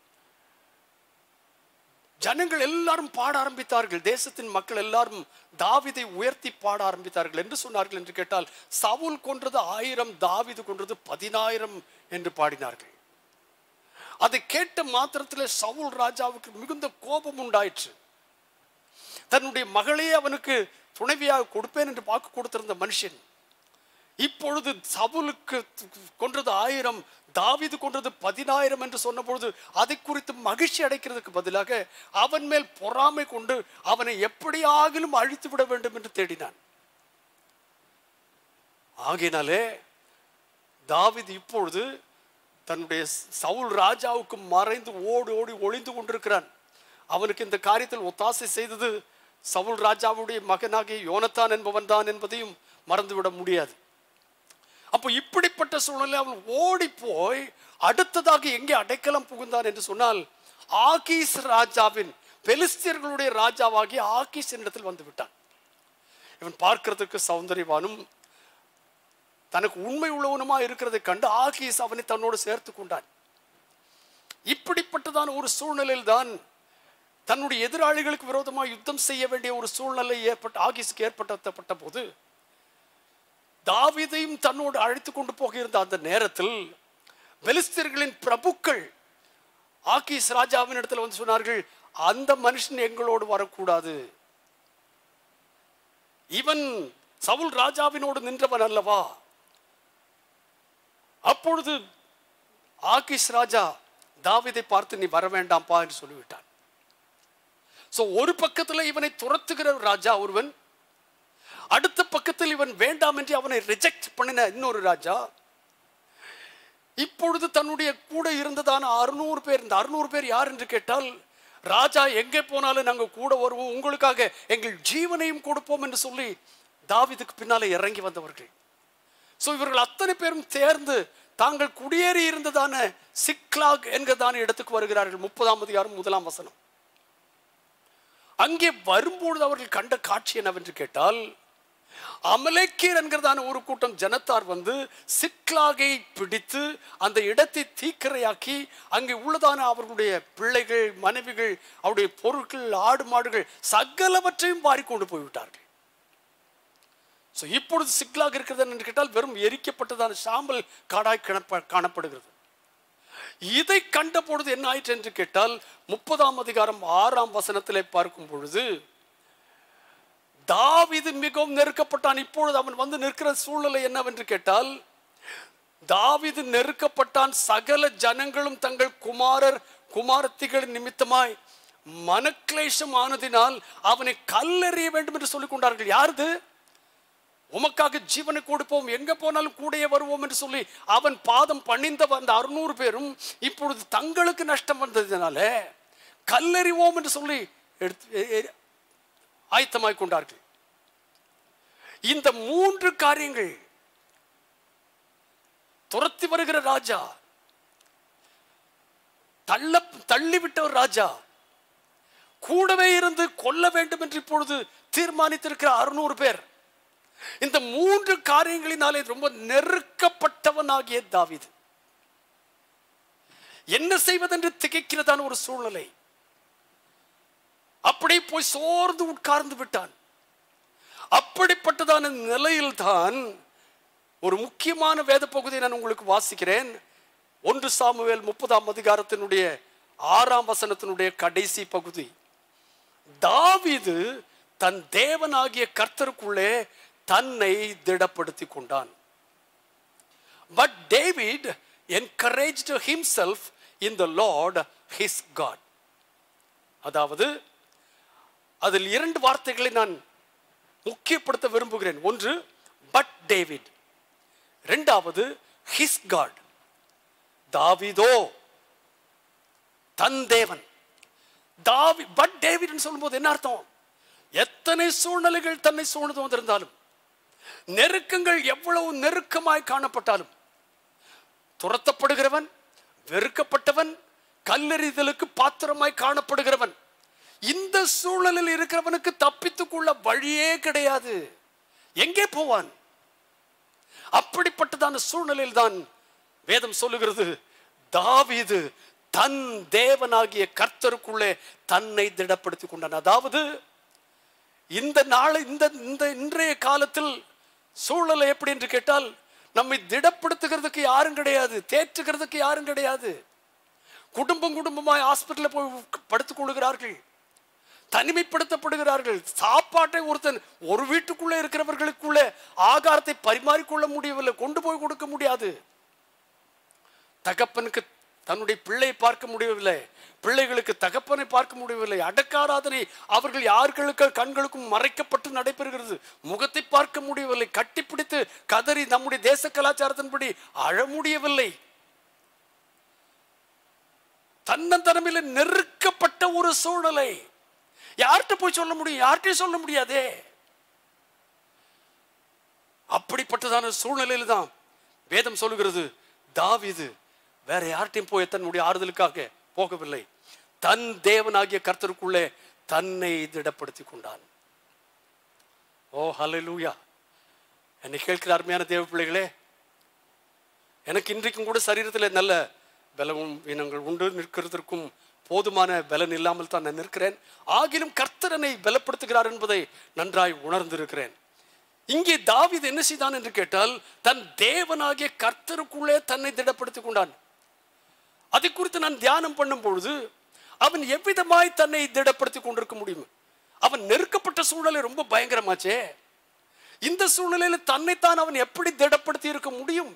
S1: ஜனங்கள் எல்லாரும் பாட ஆரம்பித்தார்கள் தேசத்தின் மக்கள் எல்லாரும் தாவிதை உயர்த்தி பாட ஆரம்பித்தார்கள் என்று சொன்னார்கள் என்று கேட்டால் சவுல் கொன்றது ஆயிரம் தாவிது கொன்றது பதினாயிரம் என்று பாடினார்கள் அதை கேட்ட மாத்திரத்தில் சவுல் ராஜாவுக்கு மிகுந்த கோபம் உண்டாயிற்று தன்னுடைய மகளையே அவனுக்கு துணைவியாக கொடுப்பேன் என்று வாக்கு கொடுத்திருந்த மனுஷன் இப்பொழுது சவுலுக்கு கொன்றது ஆயிரம் தாவீது கொன்றது பதினாயிரம் என்று சொன்ன பொழுது அதை குறித்து மகிழ்ச்சி அடைக்கிறதுக்கு பதிலாக அவன் மேல் பொறாமை கொண்டு அவனை எப்படியாகிலும் அழித்து விட வேண்டும் என்று தேடினான் ஆகையினாலே தாவீது இப்பொழுது தன்னுடைய சவுல் ராஜாவுக்கு மறைந்து ஓடி ஓடி ஒளிந்து கொண்டிருக்கிறான் அவனுக்கு இந்த காரியத்தில் ஒத்தாசை செய்தது சவுல் ராஜாவுடைய மகனாகிய யோனத்தான் என்பவன் தான் என்பதையும் மறந்துவிட முடியாது அப்போ இப்படிப்பட்ட சூழ்நிலை அவன் ஓடி போய் அடுத்ததாக எங்கே அடைக்கலம் புகுந்தான் என்று சொன்னால் ஆகீஸ் ராஜாவின் பெலிஸ்தியர்களுடைய ராஜாவாகிய ஆகீஸ் இடத்தில் வந்து விட்டான் இவன் பார்க்கிறதுக்கு சௌந்தரியவானும் தனக்கு உண்மை உள்ளவனுமா இருக்கிறதை கண்டு ஆகீஸ் அவனை தன்னோடு சேர்த்து கொண்டான் இப்படிப்பட்டதான ஒரு சூழ்நிலையில் தான் தன்னுடைய எதிராளிகளுக்கு விரோதமாக யுத்தம் செய்ய வேண்டிய ஒரு சூழ்நிலை ஏற்பட்ட ஆகீஸுக்கு ஏற்படுத்தப்பட்ட போது தாவீதையும் தன்னோடு அழைத்து கொண்டு போக இருந்த அந்த நேரத்தில் பெலிஸ்தீர்களின் பிரபுக்கள் ஆக்கீஸ் ராஜாவின் இடத்துல வந்து சொன்னார்கள் அந்த மனுஷன் எங்களோடு வரக்கூடாது இவன் சவுல் ராஜாவினோடு நின்றவன் அல்லவா அப்பொழுது ஆகிஷ் ராஜா தாவீதை பார்த்து நீ வர வேண்டாம்ப்பா என்று சொல்லிவிட்டான் சோ ஒரு பக்கத்துல இவனை துரத்துகிற ராஜா ஒருவன் அடுத்த பக்கத்தில் இவன் வேண்டாம் என்று அவனை ரிஜெக்ட் பண்ணின இன்னொரு ராஜா இப்பொழுது தன்னுடைய கூட இருந்ததான அறுநூறு பேர் இந்த அறுநூறு பேர் யார் என்று கேட்டால் ராஜா எங்கே போனாலும் நாங்க கூட வருவோம் உங்களுக்காக எங்கள் ஜீவனையும் கொடுப்போம் என்று சொல்லி தாவீதுக்கு பின்னாலே இறங்கி வந்தவர்கள் சோ இவர்கள் அத்தனை பேரும் சேர்ந்து தாங்கள் குடியேறி இருந்ததான சிக்லாக் என்கிறதான இடத்துக்கு வருகிறார்கள் முப்பதாம் அதிகாரம் முதலாம் வசனம் அங்கே வரும்பொழுது அவர்கள் கண்ட காட்சி என்னவென்று கேட்டால் அமலேக்கீர் என்கிறதான ஒரு கூட்டம் ஜனத்தார் வந்து சிக்லாகை பிடித்து அந்த இடத்தை தீக்கிரையாக்கி அங்கே உள்ளதான அவர்களுடைய பிள்ளைகள் மனைவிகள் அவருடைய பொருட்கள் ஆடு மாடுகள் சகலவற்றையும் வாரி கொண்டு போய்விட்டார்கள் ஸோ இப்பொழுது சிக்கலாக இருக்கிறது என்று கேட்டால் வெறும் எரிக்கப்பட்டதான சாம்பல் காடாய் கிணப்ப- காணப்படுகிறது இதை கண்ட பொழுது என்ன ஆயிற்று என்று கேட்டால் முப்பதாம் அதிகாரம் ஆறாம் வசனத்திலே பார்க்கும் பொழுது தாவீது மிகவும் நெருக்கப்பட்டான் இப்பொழுது அவன் வந்து நிற்கிற சூழ்நிலை என்னவென்று கேட்டால் தாவீது நெருக்கப்பட்டான் சகல ஜனங்களும் தங்கள் குமாரர் குமாரத்திகள் நிமித்தமாய் மனக்லேஷம் ஆனதினால் அவனை கல்லெறிய வேண்டும் என்று சொல்லிக் கொண்டார்கள் யாருது உமக்காக ஜீவனை கொடுப்போம் எங்க போனாலும் கூடயே வருவோம் என்று சொல்லி அவன் பாதம் பணிந்த அந்த அறுநூறு பேரும் இப்பொழுது தங்களுக்கு நஷ்டம் வந்ததினால கல்லெறிவோம் என்று சொல்லி எடுத்து எ- எ- ஆயத்தமாய் கொண்டார்கள் இந்த மூன்று காரியங்கள் துரத்தி வருகிற ராஜா தள்ள தள்ளிவிட்ட ஒரு ராஜா கூடவே இருந்து கொல்ல வேண்டும் என்று இப்பொழுது தீர்மானித்திருக்கிற அறுநூறு பேர் இந்த மூன்று காரியங்களினாலே ரொம்ப நெருக்கப்பட்டவனாகிய தாவீது என்ன செய்வதென்று திகைக்கிறதான ஒரு சூழ்நிலை அப்படி போய் சோர்ந்து உட்கார்ந்து விட்டான் அப்படிப்பட்டதான நிலையில்தான் ஒரு முக்கியமான வேத பகுதியை நான் உங்களுக்கு வாசிக்கிறேன் ஒன்று சாமுவேல் முப்பதாம் அதிகாரத்தினுடைய ஆறாம் வசனத்தினுடைய கடைசி பகுதி தாவீது தன் தேவனாகிய கர்த்தருக்குள்ளே தன்னை திடப்படுத்தி கொண்டான் but David encourage himself in the Lord his God அதாவது அதில் இரண்டு வார்த்தைகளை நான் முக்கியப்படுத்த விரும்புகிறேன் ஒன்று பட் டேவிட் இரண்டாவது ஹிஸ் காட் தாவிதோ தன் தேவன் தாவி பட் டேவிட்னு சொல்லும்போது என்ன அர்த்தம் எத்தனை சூழ்நிலைகள் தன்னை சூழ்ந்து வந்திருந்தாலும் நெருக்கங்கள் எவ்வளவு நெருக்கமாய் காணப்பட்டாலும் துரத்தப்படுகிறவன் வெறுக்கப்பட்டவன் கல்லெறிதலுக்கு பாத்திரமாய் காணப்படுகிறவன் இந்த சூழலில் இருக்கிறவனுக்கு தப்பித்துக்குள்ள வழியே கிடையாது எங்கே போவான் அப்படிப்பட்டதான சூழ்நிலையில் தான் வேதம் சொல்லுகிறது தாவீது தன் தேவனாகிய கர்த்தருக்குள்ளே தன்னை திடப்படுத்திக் கொண்டான் அதாவது இந்த நாள் இந்த இந்த இன்றைய காலத்தில் சூழலை எப்படி என்று கேட்டால் நம்மை திடப்படுத்துகிறதுக்கு யாரும் கிடையாது தேற்றுகிறதுக்கு யாரும் கிடையாது குடும்பம் குடும்பமாய் ஹாஸ்பிட்டலில் போய் படுத்துக் கொள்கிறார்கள் தனிமைப்படுத்தப்படுகிறார்கள் சாப்பாட்டை ஒருத்தன் ஒரு வீட்டுக்குள்ளே இருக்கிறவர்களுக்குள்ளே ஆகாரத்தை பரிமாறிக்கொள்ள முடியவில்லை கொண்டு போய் கொடுக்க முடியாது தகப்பனுக்கு தன்னுடைய பிள்ளையை பார்க்க முடியவில்லை பிள்ளைகளுக்கு தகப்பனை பார்க்க முடியவில்லை அடக்காராதனை அவர்கள் யார்களுக்கு கண்களுக்கும் மறைக்கப்பட்டு நடைபெறுகிறது முகத்தை பார்க்க முடியவில்லை கட்டிப்பிடித்து கதறி நம்முடைய தேச கலாச்சாரத்தின்படி அழ முடியவில்லை தன்னந்தனமில் நெருக்கப்பட்ட ஒரு சூழ்நிலை யார்கிட்ட போய் சொல்ல முடியும் யார்கிட்டயும் சொல்ல முடியாதே அப்படிப்பட்டதான சூழ்நிலையில தான் வேதம் சொல்லுகிறது தாவீது வேற யார்கிட்டையும் போய் தன்னுடைய ஆறுதலுக்காக போகவில்லை தன் தேவனாகிய கர்த்தருக்குள்ளே தன்னை திடப்படுத்திக் கொண்டான் ஓ ஹalleluya என்னை கேட்கிற அருமையான தேவ பிள்ளைகளே எனக்கு இன்றைக்கும் கூட சரீரத்தில் நல்ல பலமும் இனங்கள் உண்டு நிற்கிறதற்கும் போதுமான பலன் இல்லாமல் தான் நான் நிற்கிறேன் ஆகிலும் கர்த்தரனை பலப்படுத்துகிறார் என்பதை நன்றாய் உணர்ந்திருக்கிறேன் இங்கே தாவீது என்ன செய்தான் என்று கேட்டால் தன் தேவனாகிய கர்த்தருக்குள்ளே தன்னை திடப்படுத்திக் கொண்டான் அதை குறித்து நான் தியானம் பண்ணும் பொழுது அவன் எவ்விதமாய் தன்னை திடப்படுத்திக் கொண்டிருக்க முடியும் அவன் நெருக்கப்பட்ட சூழ்நிலை ரொம்ப பயங்கரமாச்சே இந்த சூழ்நிலையில தன்னைத்தான் அவன் எப்படி திடப்படுத்தி இருக்க முடியும்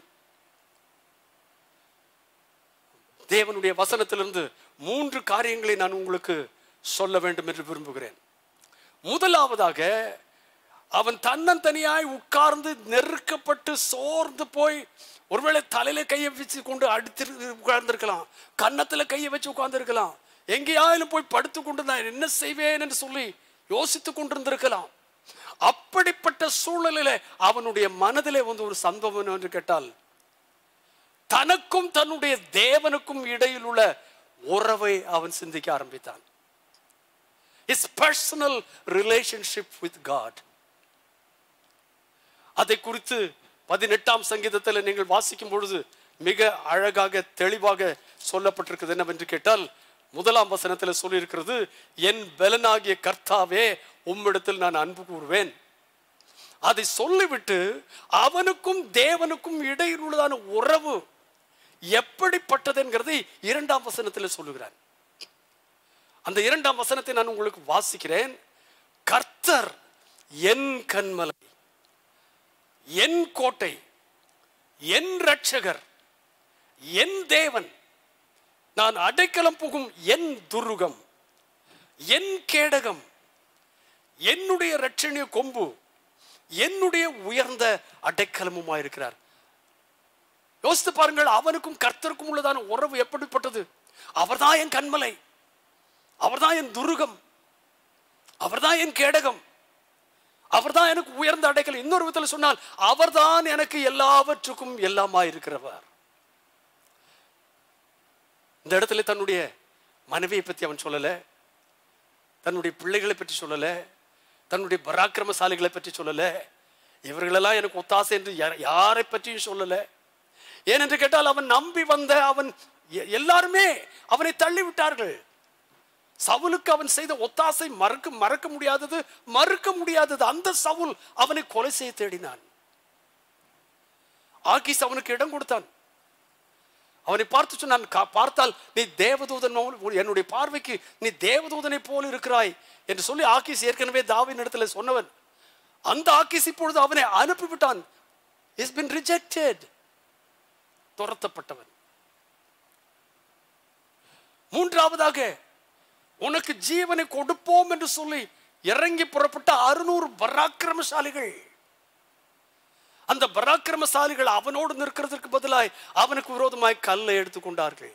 S1: தேவனுடைய வசனத்திலிருந்து மூன்று காரியங்களை நான் உங்களுக்கு சொல்ல வேண்டும் என்று விரும்புகிறேன் முதலாவதாக அவன் தன்னந்தனியாய் உட்கார்ந்து நெருக்கப்பட்டு சோர்ந்து போய் ஒருவேளை தலையில கையை வச்சு கொண்டு அடித்து உட்கார்ந்திருக்கலாம் கன்னத்துல கையை வச்சு உட்கார்ந்திருக்கலாம் எங்கேயாயிலும் போய் படுத்து கொண்டு நான் என்ன செய்வேன் என்று சொல்லி யோசித்து கொண்டிருந்திருக்கலாம் அப்படிப்பட்ட சூழலிலே அவனுடைய மனதிலே வந்து ஒரு சம்பவம் என்று கேட்டால் தனக்கும் தன்னுடைய தேவனுக்கும் இடையில் உள்ள உறவை அவன் சிந்திக்க ஆரம்பித்தான் is personal relationship with God அதை குறித்து பதினெட்டாம் சங்கீதத்தில் நீங்கள் வாசிக்கும் பொழுது மிக அழகாக தெளிவாக சொல்லப்பட்டிருக்கிறது என்னவென்று கேட்டால் முதலாம் வசனத்தில் சொல்லியிருக்கிறது என் பலனாகிய கர்த்தாவே உம்மிடத்தில் நான் அன்பு கூறுவேன் அதை சொல்லிவிட்டு அவனுக்கும் தேவனுக்கும் இடையில் உள்ளதான உறவு எப்படிப்பட்டது என்கிறதை இரண்டாம் வசனத்தில் சொல்லுகிறான் அந்த இரண்டாம் வசனத்தை நான் உங்களுக்கு வாசிக்கிறேன் கர்த்தர் என் கண்மலை என் கோட்டை என் ரட்சகர் என் தேவன் நான் அடைக்கலம் புகும் என் துருகம் என் கேடகம் என்னுடைய ரட்சணிய கொம்பு என்னுடைய உயர்ந்த அடைக்கலமுமாயிருக்கிறார் யோசித்து பாருங்கள் அவனுக்கும் கர்த்தருக்கும் உள்ளதான உறவு எப்படிப்பட்டது அவர்தான் என் கண்மலை அவர்தான் என் துருகம் அவர்தான் என் கேடகம் அவர்தான் எனக்கு உயர்ந்த அடைக்கல் இன்னொரு விதத்தில் சொன்னால் அவர்தான் எனக்கு எல்லாவற்றுக்கும் எல்லாமா இருக்கிறவர் இந்த இடத்துல தன்னுடைய மனைவியை பற்றி அவன் சொல்லல தன்னுடைய பிள்ளைகளை பற்றி சொல்லல தன்னுடைய பராக்கிரமசாலிகளை பற்றி சொல்லல இவர்களெல்லாம் எனக்கு ஒத்தாசை என்று யா- யாரை பற்றியும் சொல்லல ஏனென்று கேட்டால் அவன் நம்பி வந்த அவன் எ- எல்லாருமே அவனை தள்ளி விட்டார்கள் சவுலுக்கு அவன் செய்த ஒத்தாசை மறக்க மறக்க முடியாதது மறுக்க முடியாதது அந்த சவுல் அவனை கொலை செய்ய தேடினான் ஆகீஸ் அவனுக்கு இடம் கொடுத்தான் அவனை பார்த்து சொன்னான் "கா- பார்த்தால் நீ தேவதூதன் போல் என்னுடைய பார்வைக்கு நீ தேவதூதனை போல் இருக்கிறாய் என்று சொல்லி ஆக்கீஸ் ஏற்கனவே தாவின் இடத்துல சொன்னவன் அந்த ஆக்கீஸ் இப்பொழுது அவனை அனுப்பிவிட்டான் இஸ் பின் ரிஜெக்டட் துரத்தப்பட்டவன் மூன்றாவதாக உனக்கு ஜீவனை கொடுப்போம் என்று சொல்லி இறங்கி புறப்பட்ட அறுநூறு பராக்கிரமசாலிகள் அந்த பராக்கிரமசாலிகள் அவனோடு நிற்கிறதுக்கு பதிலாய் அவனுக்கு விரோதமாய் கல்லை எடுத்துக்கொண்டார்கள்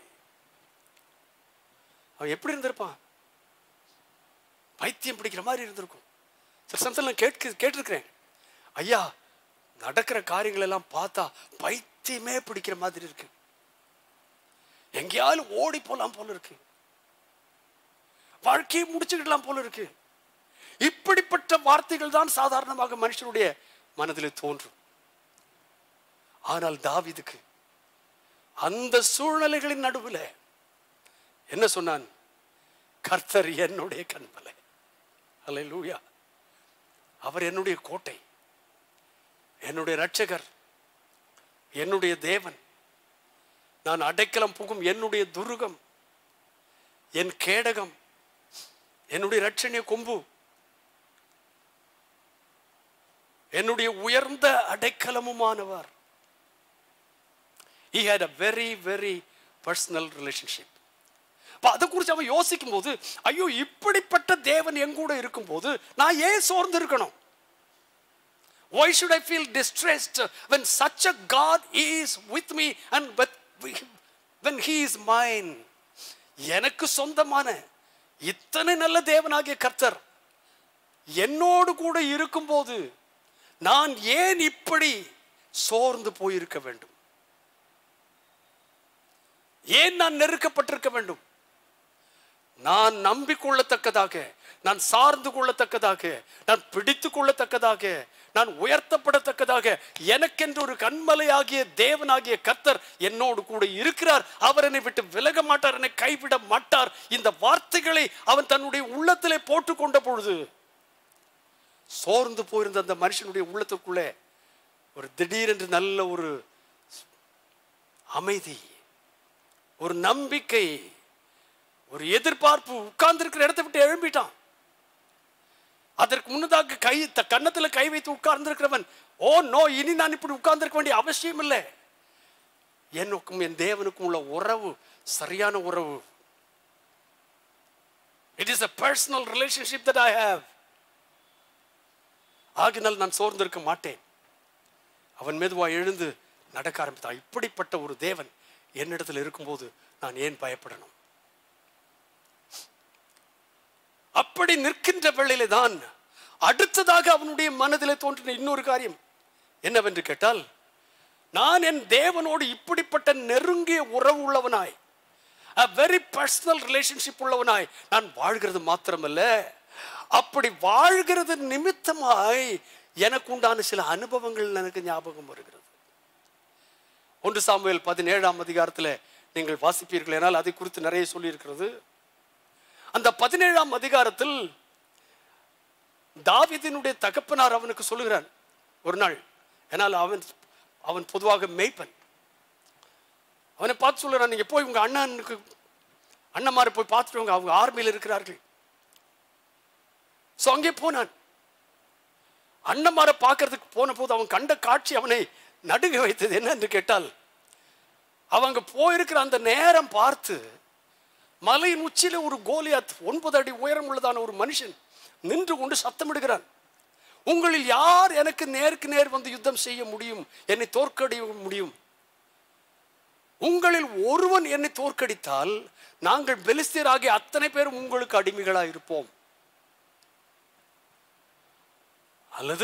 S1: அவன் எப்படி இருந்திருப்பான் பைத்தியம் பிடிக்கிற மாதிரி இருந்திருக்கும் சில சமயத்தில் நான் கேட்க கேட்டிருக்கிறேன் ஐயா நடக்கிற காரியங்கள் எல்லாம் பார்த்தா பைத்தியமே பிடிக்கிற மாதிரி இருக்கு எங்கேயாலும் ஓடி போலாம் போல இருக்கு வாழ்க்கையை முடிச்சுக்கிடலாம் போல இருக்கு இப்படிப்பட்ட வார்த்தைகள் தான் சாதாரணமாக மனுஷனுடைய மனதில் தோன்றும் ஆனால் தாவீதுக்கு அந்த சூழ்நிலைகளின் நடுவில் என்ன சொன்னான் கர்த்தர் என்னுடைய கண்மலை அல்லேலூயா அவர் என்னுடைய கோட்டை என்னுடைய இரட்சகர் என்னுடைய தேவன் நான் அடைக்கலம் புகும் என்னுடைய துருகம் என் கேடகம் என்னுடைய ரட்சணிய கொம்பு என்னுடைய உயர்ந்த அடைக்கலமுமானவர் he had a very very personal relationship அப்ப அதை குறித்து அவன் யோசிக்கும் போது ஐயோ இப்படிப்பட்ட தேவன் என் கூட இருக்கும்போது நான் ஏன் சோர்ந்து இருக்கணும் why should i feel distressed when such a god is with me and but when he is mine எனக்கு சொந்தமான இத்தனை நல்ல தேவனாகிய கர்த்தர் என்னோடு கூட இருக்கும்போது நான் ஏன் இப்படி சோர்ந்து போயிருக்க வேண்டும் ஏன் நான் நெருக்கப்பட்டிருக்க வேண்டும் நான் நம்பிக்கொள்ளத்தக்கதாக நான் சார்ந்து கொள்ளத்தக்கதாக நான் பிடித்து கொள்ளத்தக்கதாக நான் உயர்த்தப்படத்தக்கதாக எனக்கென்று ஒரு கண்மலையாகிய தேவனாகிய கர்த்தர் என்னோடு கூட இருக்கிறார் அவர் என்னை விட்டு விலக மாட்டார் என்னை கைவிட மாட்டார் இந்த வார்த்தைகளை அவன் தன்னுடைய உள்ளத்திலே போட்டுக்கொண்ட பொழுது சோர்ந்து போயிருந்த அந்த மனுஷனுடைய உள்ளத்துக்குள்ளே ஒரு திடீரென்று நல்ல ஒரு அமைதி ஒரு நம்பிக்கை ஒரு எதிர்பார்ப்பு உட்கார்ந்திருக்கிற இடத்தை விட்டு எழும்பிட்டான் அதற்கு முன்னதாக கை த கன்னத்துல கை வைத்து உட்கார்ந்திருக்கிறவன் ஓ நோ இனி நான் இப்படி உட்கார்ந்திருக்க வேண்டிய அவசியம் இல்லை எனக்கும் என் தேவனுக்கும் உள்ள உறவு சரியான உறவு it is a personal relationship that I have ஆகினால் நான் சோர்ந்திருக்க மாட்டேன் அவன் மெதுவா எழுந்து நடக்க ஆரம்பித்தான் இப்படிப்பட்ட ஒரு தேவன் என்னிடத்தில் இருக்கும்போது நான் ஏன் பயப்படணும் அப்படி நிற்கின்ற வேளையிலே தான் அடுத்ததாக அவனுடைய மனதிலே தோன்றின இன்னொரு காரியம் என்னவென்று கேட்டால் நான் என் தேவனோடு இப்படிப்பட்ட நெருங்கிய உறவு உள்ளவனாய் a very personal ரிலேஷன்ஷிப் உள்ளவனாய் நான் வாழ்கிறது மாத்திரமல்ல அப்படி வாழ்கிறது நிமித்தமாய் எனக்கு உண்டான சில அனுபவங்கள் எனக்கு ஞாபகம் வருகிறது ஒன்று சாமுவேல் பதினேழாம் அதிகாரத்தில் நீங்கள் வாசிப்பீர்கள் என்னால் அதை குறித்து நிறைய சொல்லியிருக்கிறது அந்த பதினேழாம் அதிகாரத்தில் தாவீதினுடைய தகப்பனார் அவனுக்கு சொல்லுகிறான் ஒரு நாள் என்னால் அவன் அவன் பொதுவாக மேய்ப்பன் அவனை பார்த்து சொல்லுறான் நீங்க போய் உங்க அண்ணனுக்கு அண்ணன்மாரை போய் பார்த்துட்டு வாங்க அவங்க ஆர்மியில் இருக்கிறார்கள் ஸோ அங்கே போனான் அண்ணன்மாரை பார்க்கறதுக்கு போன போது அவன் கண்ட காட்சி அவனை நடுங்க வைத்தது என்ன என்று கேட்டால் அவங்க போயிருக்கிற அந்த நேரம் பார்த்து மலையின் உச்சியில ஒரு கோலியாத் ஒன்பது அடி உயரம் உள்ளதான ஒரு மனுஷன் நின்று கொண்டு சத்தமிடுகிறான் உங்களில் யார் எனக்கு நேருக்கு நேர் வந்து யுத்தம் செய்ய முடியும் என்னை தோற்கடிய முடியும் உங்களில் ஒருவன் என்னை தோற்கடித்தால் நாங்கள் பெலிஸ்தீராகிய அத்தனை பேரும் உங்களுக்கு அடிமைகளாக இருப்போம் அல்லது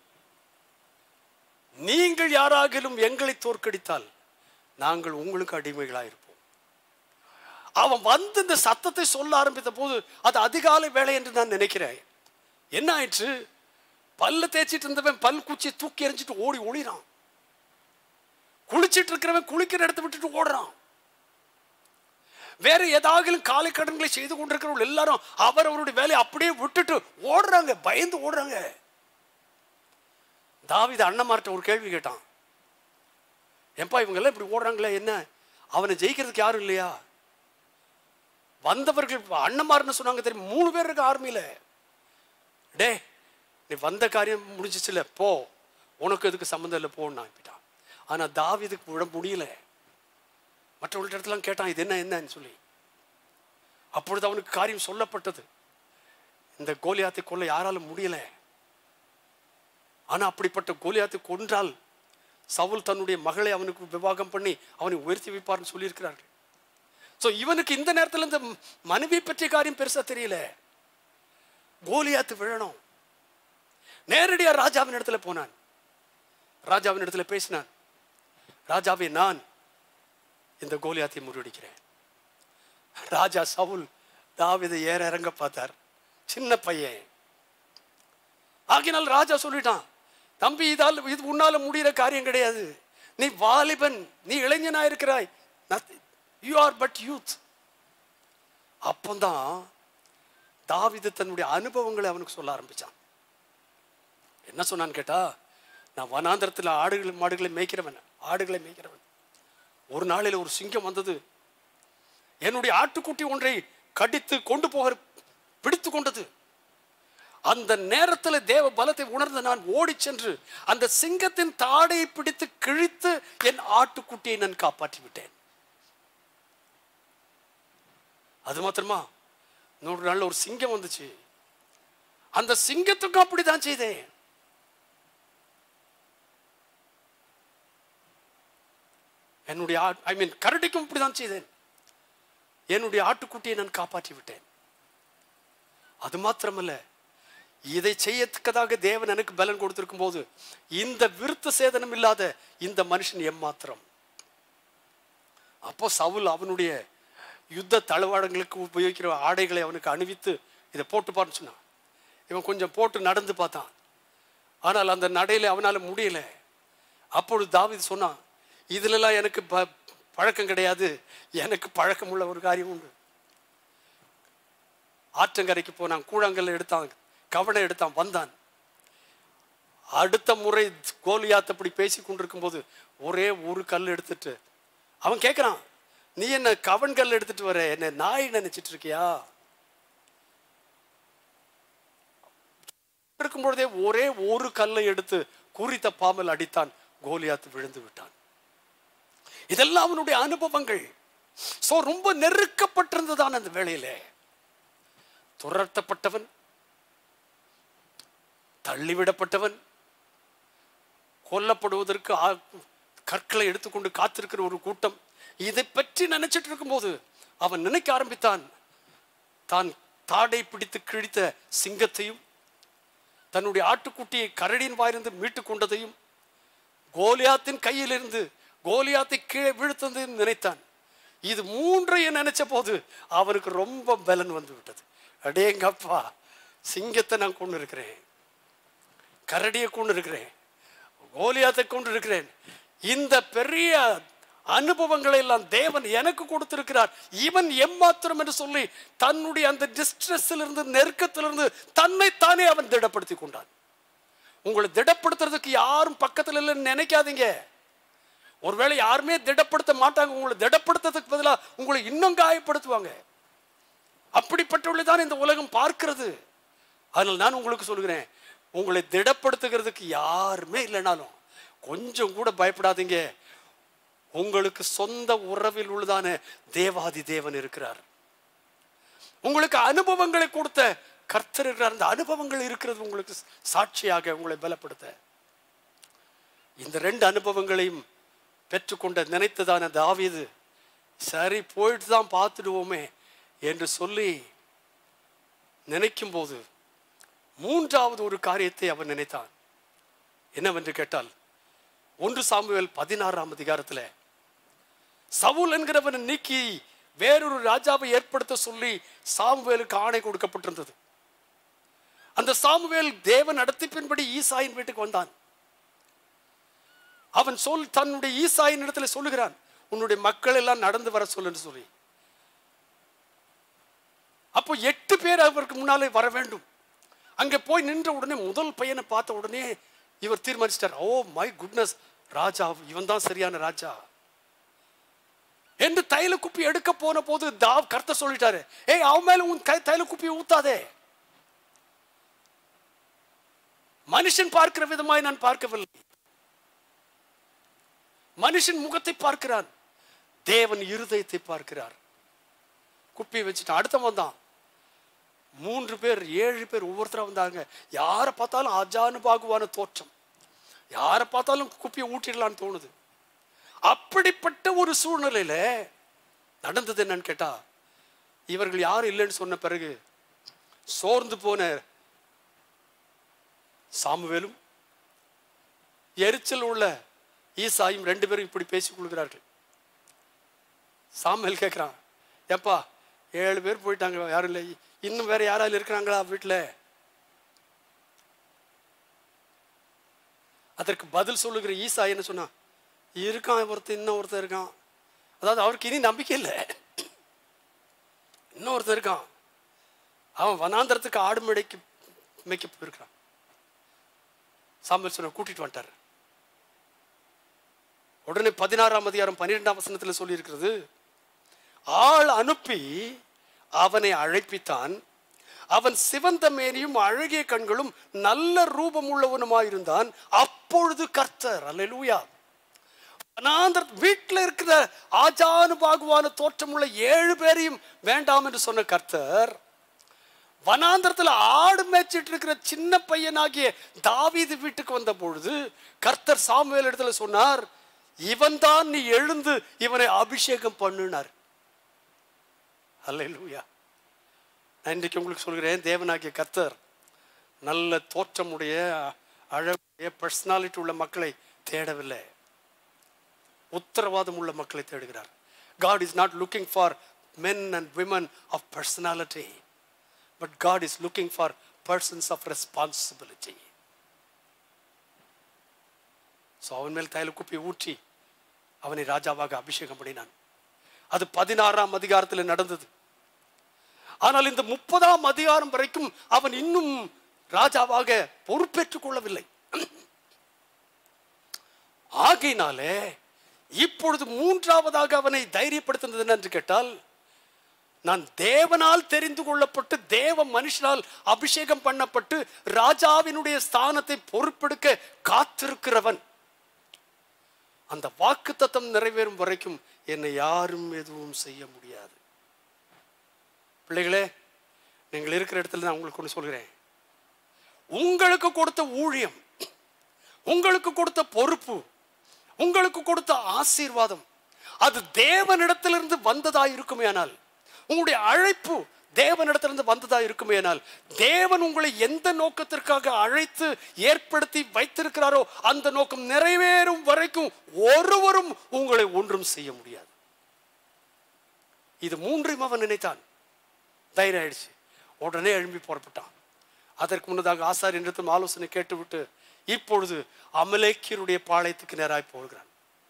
S1: நீங்கள் யாராகிலும் எங்களை தோற்கடித்தால் நாங்கள் உங்களுக்கு அடிமைகளாக இருப்போம் அவன் வந்து இந்த சத்தத்தை சொல்ல ஆரம்பித்த போது அது அதிகாலை வேலை என்று நான் நினைக்கிறேன் என்ன ஆயிற்று பல்ல தேய்ச்சிட்டு இருந்தவன் பல் குச்சியை தூக்கி எறிஞ்சிட்டு ஓடி ஒளிறான் குளிச்சிட்டு இருக்கிறவன் குளிக்கிற இடத்தை விட்டுட்டு ஓடுறான் வேற ஏதாவது காலை கடன்களை செய்து கொண்டிருக்கிறவர்கள் எல்லாரும் அவர் அவருடைய வேலையை அப்படியே விட்டுட்டு ஓடுறாங்க பயந்து ஓடுறாங்க தாவித அண்ணமார்ட்ட ஒரு கேள்வி கேட்டான் ஏன்பா இவங்க எல்லாம் இப்படி ஓடுறாங்களே என்ன அவனை ஜெயிக்கிறதுக்கு யாரும் இல்லையா வந்தவர்கள் அண்ணமார்னு சொன்னாங்க தெரியும் மூணு பேர் இருக்கு ஆர்மியில டே நீ வந்த காரியம் முடிஞ்சிச்சுல போ உனக்கு எதுக்கு சம்மந்தம் இல்லை போன்னு அனுப்பிட்டான் ஆனா தாவிதுக்கு விட முடியல மற்றவர்கள்ட்ட இடத்துலாம் கேட்டான் இது என்ன என்னன்னு சொல்லி அப்பொழுது அவனுக்கு காரியம் சொல்லப்பட்டது இந்த கோலியாத்தை கொல்ல யாராலும் முடியல ஆனா அப்படிப்பட்ட கோலியாத்தை கொன்றால் சவுல் தன்னுடைய மகளை அவனுக்கு விவாகம் பண்ணி அவனை உயர்த்தி வைப்பார்னு சொல்லியிருக்கிறார்கள் ஸோ இவனுக்கு இந்த நேரத்தில் இந்த மனைவி பற்றிய காரியம் பெருசா தெரியல கோலியாத்து விழணும் நேரடியா ராஜாவின் இடத்துல போனான் ராஜாவின் இடத்துல பேசினான் ராஜாவே நான் இந்த கோலியாத்தை முறியடிக்கிறேன் ராஜா சவுல் தாவிதை ஏற இறங்க பார்த்தார் சின்ன பையன் ஆகினால் ராஜா சொல்லிட்டான் தம்பி இதால் இது உன்னால முடிகிற காரியம் கிடையாது நீ வாலிபன் நீ இளைஞனா இருக்கிறாய் யூ ஆர் பட் யூத் அப்பந்தான் தாவிது தன்னுடைய அனுபவங்களை அவனுக்கு சொல்ல ஆரம்பிச்சான் என்ன சொன்னான்னு கேட்டா நான் வனாந்திரத்தில் ஆடுகள் மாடுகளை மேய்க்கிறவன் ஆடுகளை மேய்க்கிறவன் ஒரு நாளில் ஒரு சிங்கம் வந்தது என்னுடைய ஆட்டுக்குட்டி ஒன்றை கடித்து கொண்டு போக பிடித்து கொண்டது அந்த நேரத்தில் தேவ பலத்தை உணர்ந்து நான் ஓடிச் சென்று அந்த சிங்கத்தின் தாடையை பிடித்து கிழித்து என் ஆட்டுக்குட்டியை நான் காப்பாற்றி விட்டேன் அது மாத்திரமா இன்னொரு நாள்ல ஒரு சிங்கம் வந்துச்சு அந்த சிங்கத்துக்கும் அப்படிதான் செய்தேன் என்னுடைய ஐ மீன் கரடிக்கும் இப்படிதான் செய்தேன் என்னுடைய ஆட்டுக்குட்டியை நான் காப்பாற்றி விட்டேன் அது மாத்திரமல்ல இதை செய்யத்தக்கதாக தேவன் எனக்கு பலன் கொடுத்திருக்கும் போது இந்த விருத்த சேதனம் இல்லாத இந்த மனுஷன் எம்மாத்திரம் அப்போ சவுல் அவனுடைய யுத்த தளவாடங்களுக்கு உபயோகிக்கிற ஆடைகளை அவனுக்கு அணிவித்து இதை போட்டு பாருன்னு சொன்னான் இவன் கொஞ்சம் போட்டு நடந்து பார்த்தான் ஆனால் அந்த நடையில அவனால முடியல அப்பொழுது தாவீது சொன்னான் இதுலலாம் எனக்கு ப- பழக்கம் கிடையாது எனக்கு பழக்கம் உள்ள ஒரு காரியம் உண்டு ஆற்றங்கரைக்கு போனான் கூழாங்கல் எடுத்தான் கவனை எடுத்தான் வந்தான் அடுத்த முறை கோலியாத் அப்படி பேசி கொண்டிருக்கும் போது ஒரே ஒரு கல் எடுத்துட்டு அவன் கேட்குறான் நீ என்ன கவன் கல் எடுத்துட்டு வர என்ன நாய் நினைச்சிட்டு இருக்கியா இருக்கும் பொழுதே ஒரே ஒரு கல்லை எடுத்து குறி தப்பாமல் அடித்தான் கோலியாத் விழுந்து விட்டான் இதெல்லாம் அவனுடைய அனுபவங்கள் சோ ரொம்ப நெருக்கப்பட்டிருந்ததான் அந்த வேளையிலே துரத்தப்பட்டவன் தள்ளிவிடப்பட்டவன் கொல்லப்படுவதற்கு ஆ- கற்களை எடுத்துக்கொண்டு காத்திருக்கிற ஒரு கூட்டம் இதை பற்றி நினைச்சிட்டு இருக்கும்போது அவன் நினைக்க ஆரம்பித்தான் தான் தாடை பிடித்து கிழித்த சிங்கத்தையும் தன்னுடைய ஆட்டுக்குட்டியை கரடியின் வாயிலிருந்து மீட்டு கொண்டதையும் கோலியாத்தின் கையிலிருந்து கோலியாத்தை கீழே வீழ்த்ததையும் நினைத்தான் இது மூன்றையும் நினைச்ச போது அவனுக்கு ரொம்ப பலன் வந்து விட்டது அடேங்கப்பா சிங்கத்தை நான் கொண்டு இருக்கிறேன் கரடியை கொண்டு இருக்கிறேன் கோலியாத்தை கொண்டு இருக்கிறேன் இந்த பெரிய அனுபவங்களை எல்லாம் தேவன் எனக்கு கொடுத்திருக்கிறார் இவன் எம்மாத்திரம் என்று சொல்லி தன்னுடைய அந்த டிஸ்ட்ரெஸ்ஸில் இருந்து நெருக்கத்திலிருந்து தன்னை தானே அவன் திடப்படுத்தி கொண்டான் உங்களை திடப்படுத்துறதுக்கு யாரும் பக்கத்தில் இல்லைன்னு நினைக்காதீங்க ஒருவேளை யாருமே திடப்படுத்த மாட்டாங்க உங்களை திடப்படுத்துறதுக்கு பதிலாக உங்களை இன்னும் காயப்படுத்துவாங்க அப்படிப்பட்டவர்களை தான் இந்த உலகம் பார்க்கிறது அதனால் நான் உங்களுக்கு சொல்கிறேன் உங்களை திடப்படுத்துகிறதுக்கு யாருமே இல்லைனாலும் கொஞ்சம் கூட பயப்படாதீங்க உங்களுக்கு சொந்த உறவில் உள்ளதான தேவாதி தேவன் இருக்கிறார் உங்களுக்கு அனுபவங்களை கொடுத்த கர்த்தர் இருக்கிறார் அந்த அனுபவங்கள் இருக்கிறது உங்களுக்கு சாட்சியாக உங்களை பலப்படுத்த இந்த ரெண்டு அனுபவங்களையும் பெற்றுக்கொண்ட நினைத்ததான தாவீது சரி போயிட்டு தான் பார்த்துடுவோமே என்று சொல்லி நினைக்கும் போது மூன்றாவது ஒரு காரியத்தை அவன் நினைத்தான் என்னவென்று கேட்டால் ஒன்று சாமுவேல் பதினாறாம் அதிகாரத்தில் சவுல் என்கிறவனை நீக்கி வேறொரு ராஜாவை ஏற்படுத்த சொல்லி சாமுவேலுக்கு ஆணை கொடுக்கப்பட்டிருந்தது அந்த சாமுவேல் தேவன் நடத்திப்பின்படி ஈசாயின் வீட்டுக்கு வந்தான் அவன் சொல் தன்னுடைய ஈசாயின் இடத்துல சொல்லுகிறான் உன்னுடைய மக்கள் எல்லாம் நடந்து வர சொல்லுன்னு சொல்லி அப்போ எட்டு பேர் அவருக்கு முன்னாலே வர வேண்டும் அங்கே போய் நின்ற உடனே முதல் பையனை பார்த்த உடனே இவர் தீர்மானிச்சிட்டார் ஓ மை குட்னஸ் ராஜா இவன் தான் சரியான ராஜா என்று தைல குப்பி எடுக்க போன போது தாவ் கர்த்த சொல்லிட்டாரு ஏய் அவன் மேல உன் கை தைல குப்பி ஊத்தாதே மனுஷன் பார்க்கிற விதமாய் நான் பார்க்கவில்லை மனுஷன் முகத்தை பார்க்கிறான் தேவன் இருதயத்தை பார்க்கிறார் குப்பியை வச்சுட்டான் அடுத்த வந்தான் மூன்று பேர் ஏழு பேர் ஒவ்வொருத்தரா வந்தாங்க யாரை பார்த்தாலும் அஜானுபாகுவான தோற்றம் யாரை பார்த்தாலும் குப்பியை ஊட்டிடலான்னு தோணுது அப்படிப்பட்ட ஒரு சூழ்நிலையில நடந்தது என்னன்னு கேட்டா இவர்கள் யாரும் இல்லைன்னு சொன்ன பிறகு சோர்ந்து போன சாமுவேலும் எரிச்சல் உள்ள ஈசாயும் ரெண்டு பேரும் இப்படி பேசிக் கொள்கிறார்கள் சாமுவேல் கேட்குறான் ஏப்பா ஏழு பேர் போயிட்டாங்க யாரும் இல்லை இன்னும் வேற யாராவது இருக்கிறாங்களா வீட்டில் அதற்கு பதில் சொல்லுகிற ஈசா என்ன சொன்னா இருக்கான் ஒருத்தன் இன்னும் ஒருத்தன் இருக்கான் அதாவது அவருக்கு இனி நம்பிக்கை இல்லை இன்னும் ஒருத்தன் இருக்கான் அவன் வனாந்தரத்துக்கு ஆடு மேடைக்கு மேய்க்க போயிருக்கிறான் சாம்பல் சொன்ன கூட்டிட்டு வந்துட்டார் உடனே பதினாறாம் அதிகாரம் பன்னிரெண்டாம் வசனத்தில் சொல்லியிருக்கிறது ஆள் அனுப்பி அவனை அழைப்பித்தான் அவன் சிவந்த மேனியும் அழகிய கண்களும் நல்ல ரூபம் உள்ளவனுமாயிருந்தான் அப்பொழுது கர்த்தர் அல்லேலூயா வனாந்தர வீட்டில் இருக்கிற ஆஜானுபாகுவான தோற்றமுள்ள ஏழு பேரையும் வேண்டாம் என்று சொன்ன கர்த்தர் வனாந்திரத்தில் ஆடு மேய்ச்சிட்டு இருக்கிற சின்ன பையனாகிய தாவீது வீட்டுக்கு வந்த பொழுது கர்த்தர் சாமுவேல் இடத்துல சொன்னார் இவன் தான் நீ எழுந்து இவனை அபிஷேகம் பண்ணுனார் அல்லேலூயா நான் இன்றைக்கு உங்களுக்கு சொல்கிறேன் தேவனாகிய கர்த்தர் நல்ல தோற்றமுடைய அழகுடைய பர்சனாலிட்டி உள்ள மக்களை தேடவில்லை உத்தரவாதம் உள்ள மக்களை தேடுகிறார் God is not looking for men and women of personality but God is looking for persons of responsibility so அவன் மேல் தைல குப்பி ஊற்றி அவனை ராஜாவாக அபிஷேகம் பண்ணினான் அது பதினாறாம் அதிகாரத்தில் நடந்தது ஆனால் இந்த முப்பதாம் அதிகாரம் வரைக்கும் அவன் இன்னும் ராஜாவாக பொறுப்பேற்றுக் கொள்ளவில்லை ஆகையினாலே இப்பொழுது மூன்றாவதாக அவனை தைரியப்படுத்தினது என்னென்று கேட்டால் நான் தேவனால் தெரிந்து கொள்ளப்பட்டு தேவ மனுஷனால் அபிஷேகம் பண்ணப்பட்டு ராஜாவினுடைய ஸ்தானத்தை பொறுப்பெடுக்க காத்திருக்கிறவன் அந்த வாக்கு தத்தம் நிறைவேறும் வரைக்கும் என்னை யாரும் எதுவும் செய்ய முடியாது பிள்ளைகளே நீங்கள் இருக்கிற இடத்துல நான் உங்களுக்கு ஒன்று சொல்கிறேன் உங்களுக்கு கொடுத்த ஊழியம் உங்களுக்கு கொடுத்த பொறுப்பு உங்களுக்கு கொடுத்த ஆசீர்வாதம் அது தேவனிடத்திலிருந்து வந்ததா இருக்குமேயானால் உங்களுடைய அழைப்பு தேவனிடத்திலிருந்து வந்ததா இருக்குமேயானால் தேவன் உங்களை எந்த நோக்கத்திற்காக அழைத்து ஏற்படுத்தி வைத்திருக்கிறாரோ அந்த நோக்கம் நிறைவேறும் வரைக்கும் ஒருவரும் உங்களை ஒன்றும் செய்ய முடியாது இது மூன்றையும் அவன் நினைத்தான் தைரியம் ஆயிடுச்சு உடனே எழும்பி புறப்பட்டான் அதற்கு முன்னதாக ஆசாரியனிடத்தும் ஆலோசனை கேட்டுவிட்டு இப்பொழுது அமலேக்கியருடைய பாளையத்துக்கு நேராய் போகிறான்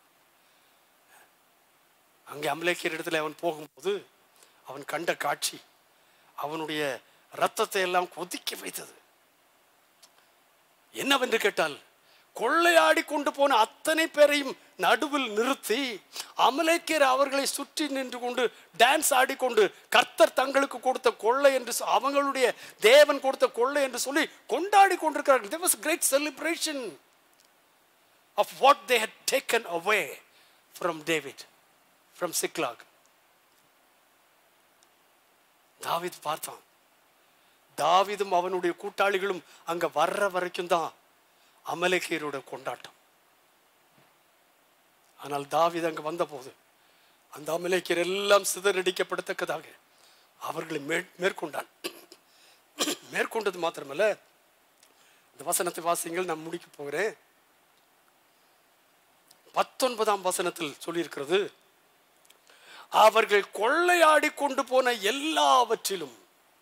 S1: அங்கே அமலேக்கியர் இடத்துல அவன் போகும்போது அவன் கண்ட காட்சி அவனுடைய ரத்தத்தை எல்லாம் கொதிக்க வைத்தது என்னவென்று கேட்டால் கொள்ளையாடி கொண்டு போன அத்தனை பேரையும் நடுவில் நிறுத்தி அமலேக்கியர் அவர்களை சுற்றி நின்று கொண்டு டான்ஸ் ஆடிக்கொண்டு கர்த்தர் தங்களுக்கு கொடுத்த கொள்ளை என்று சொ- அவங்களுடைய தேவன் கொடுத்த கொள்ளை என்று சொல்லி கொண்டாடி கொண்டிருக்கிறார்கள் there was great celebration of what they had taken away from David from Siklag தாவீது பார்த்தான் தாவீதும் அவனுடைய கூட்டாளிகளும் அங்க வர்ற வரைக்கும் தான் அமலேக்கியரோட கொண்டாட்டம் ஆனால் தாவீது அங்க வந்தபோது அந்த அமலேக்கியர் எல்லாம் சிதறடிக்கப்படத்தக்கதாக அவர்களை மே- மேற்கொண்டான் மேற்கொண்டது மாத்திரமல்ல இந்த வசனத்தை வாசிங்கள் நான் முடிக்க போகிறேன் பத்தொன்பதாம் வசனத்தில் சொல்லியிருக்கிறது அவர்கள் கொள்ளையாடி கொண்டு போன எல்லாவற்றிலும்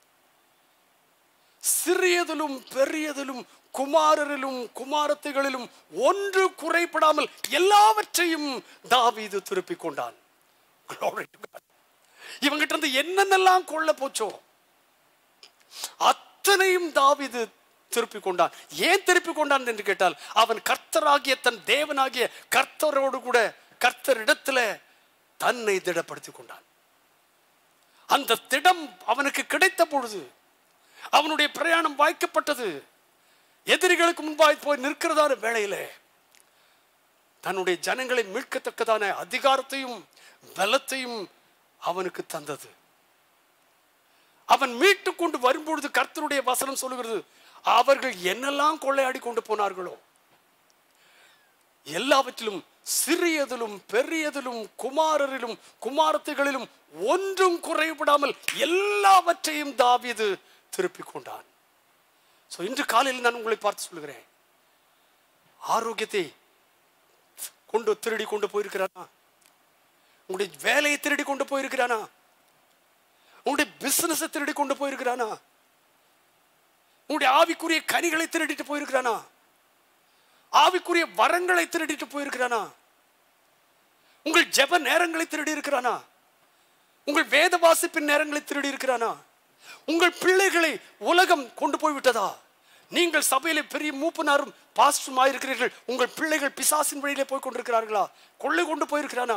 S1: சிறியதிலும் பெரியதிலும் குமாரரிலும் குமாரத்தைகளிலும் ஒன்று குறைபடாமல் எல்லாவற்றையும் தாவீது திருப்பிக் கொண்டான் Glory to God. இவங்கிட்ட இருந்து என்னென்னலாம் கொள்ள போச்சோ அத்தனையும் தாவீது திருப்பிக் கொண்டான் ஏன் திருப்பிக் கொண்டான் என்று கேட்டால் அவன் கர்த்தராகிய தன் தேவனாகிய கர்த்தரோடு கூட கர்த்தரிடத்துல தன்னை திடப்படுத்திக் கொண்டான் அந்த திடம் அவனுக்கு கிடைத்த பொழுது அவனுடைய பிரயாணம் வாய்க்கப்பட்டது எதிரிகளுக்கு முன்பாய் போய் நிற்கிறதான வேளையிலே தன்னுடைய ஜனங்களை மீட்கத்தக்கதான அதிகாரத்தையும் பலத்தையும் அவனுக்கு தந்தது அவன் மீட்டு கொண்டு வரும்பொழுது கர்த்தருடைய வசனம் சொல்லுகிறது அவர்கள் என்னெல்லாம் கொள்ளையாடி கொண்டு போனார்களோ எல்லாவற்றிலும் சிறியதிலும் பெரியதிலும் குமாரரிலும் குமாரத்தைகளிலும் ஒன்றும் குறைபடாமல் எல்லாவற்றையும் தாவீது திருப்பிக் கொண்டான் ஸோ இன்று காலையில் நான் உங்களை பார்த்து சொல்லுகிறேன் ஆரோக்கியத்தை கொண்டு திருடி கொண்டு போயிருக்கிறானா உங்களுடைய வேலையை திருடி கொண்டு போயிருக்கிறானா உங்களுடைய பிசினஸை திருடி கொண்டு போயிருக்கிறானா உங்களுடைய ஆவிக்குரிய கனிகளை திருடிட்டு போயிருக்கிறானா ஆவிக்குரிய வரங்களை திருடிட்டு போயிருக்கிறானா உங்கள் ஜெப நேரங்களை திருடி இருக்கிறானா உங்கள் வேத வாசிப்பின் நேரங்களை திருடி இருக்கிறானா உங்கள் பிள்ளைகளை உலகம் கொண்டு போய் விட்டதா நீங்கள் சபையிலே பெரிய மூப்பனாரும் பாஸ்டும் ஆயிருக்கிறீர்கள் உங்கள் பிள்ளைகள் பிசாசின் வழியிலே போய் கொண்டிருக்கிறார்களா கொள்ளை கொண்டு போயிருக்கிறானா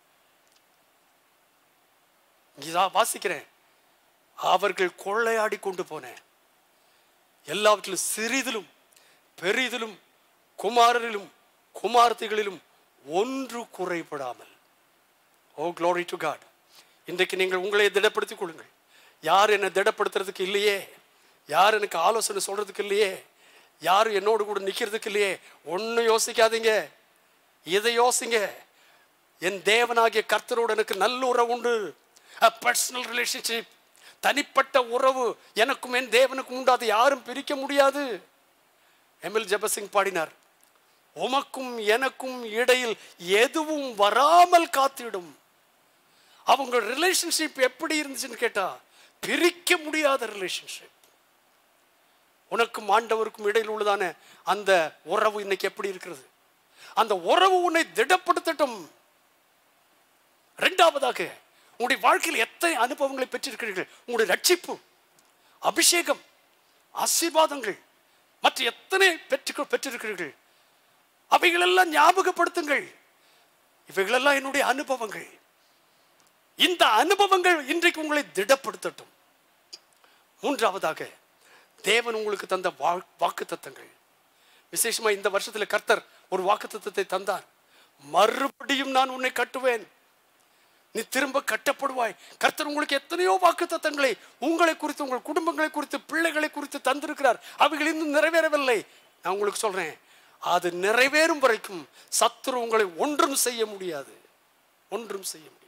S1: இதா வாசிக்கிறேன் அவர்கள் கொள்ளையாடி கொண்டு போனேன் எல்லாவற்றிலும் சிறிதிலும் பெரிதிலும் குமாரரிலும் குமாரத்திகளிலும் ஒன்று குறைபடாமல் ஓ glory டு காட் இன்றைக்கு நீங்கள் உங்களை திடப்படுத்திக் கொள்ளுங்கள் யார் என்னை திடப்படுத்துறதுக்கு இல்லையே யார் எனக்கு ஆலோசனை சொல்றதுக்கு இல்லையே யார் என்னோடு கூட நிக்கிறதுக்கு இல்லையே ஒன்றும் யோசிக்காதீங்க இதை யோசிங்க என் தேவனாகிய கர்த்தரோடு எனக்கு நல்ல உறவு உண்டு பர்சனல் ரிலேஷன்ஷிப் தனிப்பட்ட உறவு எனக்கும் என் தேவனுக்கும் உண்டு அதை யாரும் பிரிக்க முடியாது எம்எல் ஜெபசிங் பாடினார் உமக்கும் எனக்கும் இடையில் எதுவும் வராமல் காத்திடும் அவங்க ரிலேஷன்ஷிப் எப்படி இருந்துச்சுன்னு கேட்டா பிரிக்க முடியாத ரிலேஷன்ஷிப் உனக்கும் ஆண்டவருக்கும் இடையில் உள்ளதான அந்த உறவு இன்னைக்கு எப்படி இருக்கிறது அந்த உறவு உன்னை திடப்படுத்தட்டும் இரண்டாவதாக உங்களுடைய வாழ்க்கையில் எத்தனை அனுபவங்களை பெற்றிருக்கிறீர்கள் உங்களுடைய ரட்சிப்பு அபிஷேகம் ஆசீர்வாதங்கள் மற்ற எத்தனை பெற்று பெற்றிருக்கிறீர்கள் அவைகளெல்லாம் ஞாபகப்படுத்துங்கள் இவைகளெல்லாம் என்னுடைய அனுபவங்கள் இந்த அனுபவங்கள் இன்றைக்கு உங்களை திடப்படுத்தட்டும் மூன்றாவதாக தேவன் உங்களுக்கு தந்த வாக்கு தத்தங்கள் விசேஷமா இந்த வருஷத்துல கர்த்தர் ஒரு வாக்கு தத்தத்தை தந்தார் மறுபடியும் நான் உன்னை கட்டுவேன் நீ திரும்ப கட்டப்படுவாய் கர்த்தர் உங்களுக்கு எத்தனையோ வாக்கு தத்தங்களை உங்களை குறித்து உங்கள் குடும்பங்களை குறித்து பிள்ளைகளை குறித்து தந்திருக்கிறார் அவைகள் இன்னும் நிறைவேறவில்லை நான் உங்களுக்கு சொல்றேன் அது நிறைவேறும் வரைக்கும் சத்துரு உங்களை ஒன்றும் செய்ய முடியாது ஒன்றும் செய்ய முடியாது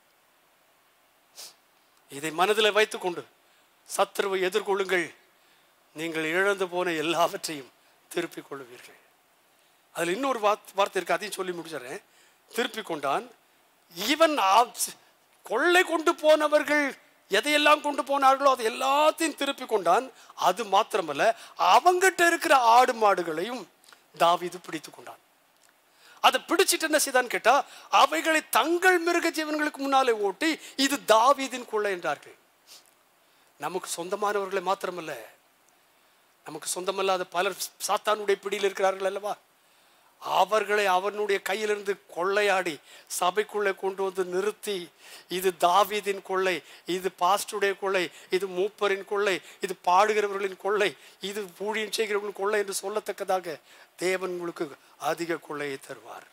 S1: இதை மனதில் வைத்துக்கொண்டு சத்துருவை எதிர்கொள்ளுங்கள் நீங்கள் இழந்து போன எல்லாவற்றையும் திருப்பிக் கொள்வீர்கள் அதில் இன்னொரு வார்த்தை வார்த்தை இருக்கு அதையும் சொல்லி முடிச்சிடறேன் திருப்பி கொண்டான் ஈவன் கொள்ளை கொண்டு போனவர்கள் எதையெல்லாம் கொண்டு போனார்களோ அது எல்லாத்தையும் திருப்பி கொண்டான் அது மாத்திரமல்ல அவங்கிட்ட இருக்கிற ஆடு மாடுகளையும் தாவீது பிடித்து கொண்டான் அதை பிடிச்சிட்டு என்ன செய்தான்னு கேட்டா அவைகளை தங்கள் மிருக ஜீவன்களுக்கு முன்னாலே ஓட்டி இது தாவீதின் கொள்ளை என்றார்கள் நமக்கு சொந்தமானவர்களை மாத்திரமல்ல நமக்கு சொந்தமல்லாத பலர் சாத்தானுடைய பிடியில் இருக்கிறார்கள் அல்லவா அவர்களை அவனுடைய கையிலிருந்து கொள்ளையாடி சபைக்குள்ளே கொண்டு வந்து நிறுத்தி இது தாவீதின் கொள்ளை இது பாஸ்டுடைய கொள்ளை இது மூப்பரின் கொள்ளை இது பாடுகிறவர்களின் கொள்ளை இது ஊழியம் செய்கிறவர்களின் கொள்ளை என்று சொல்லத்தக்கதாக தேவன் உங்களுக்கு அதிக கொள்ளையை தருவார்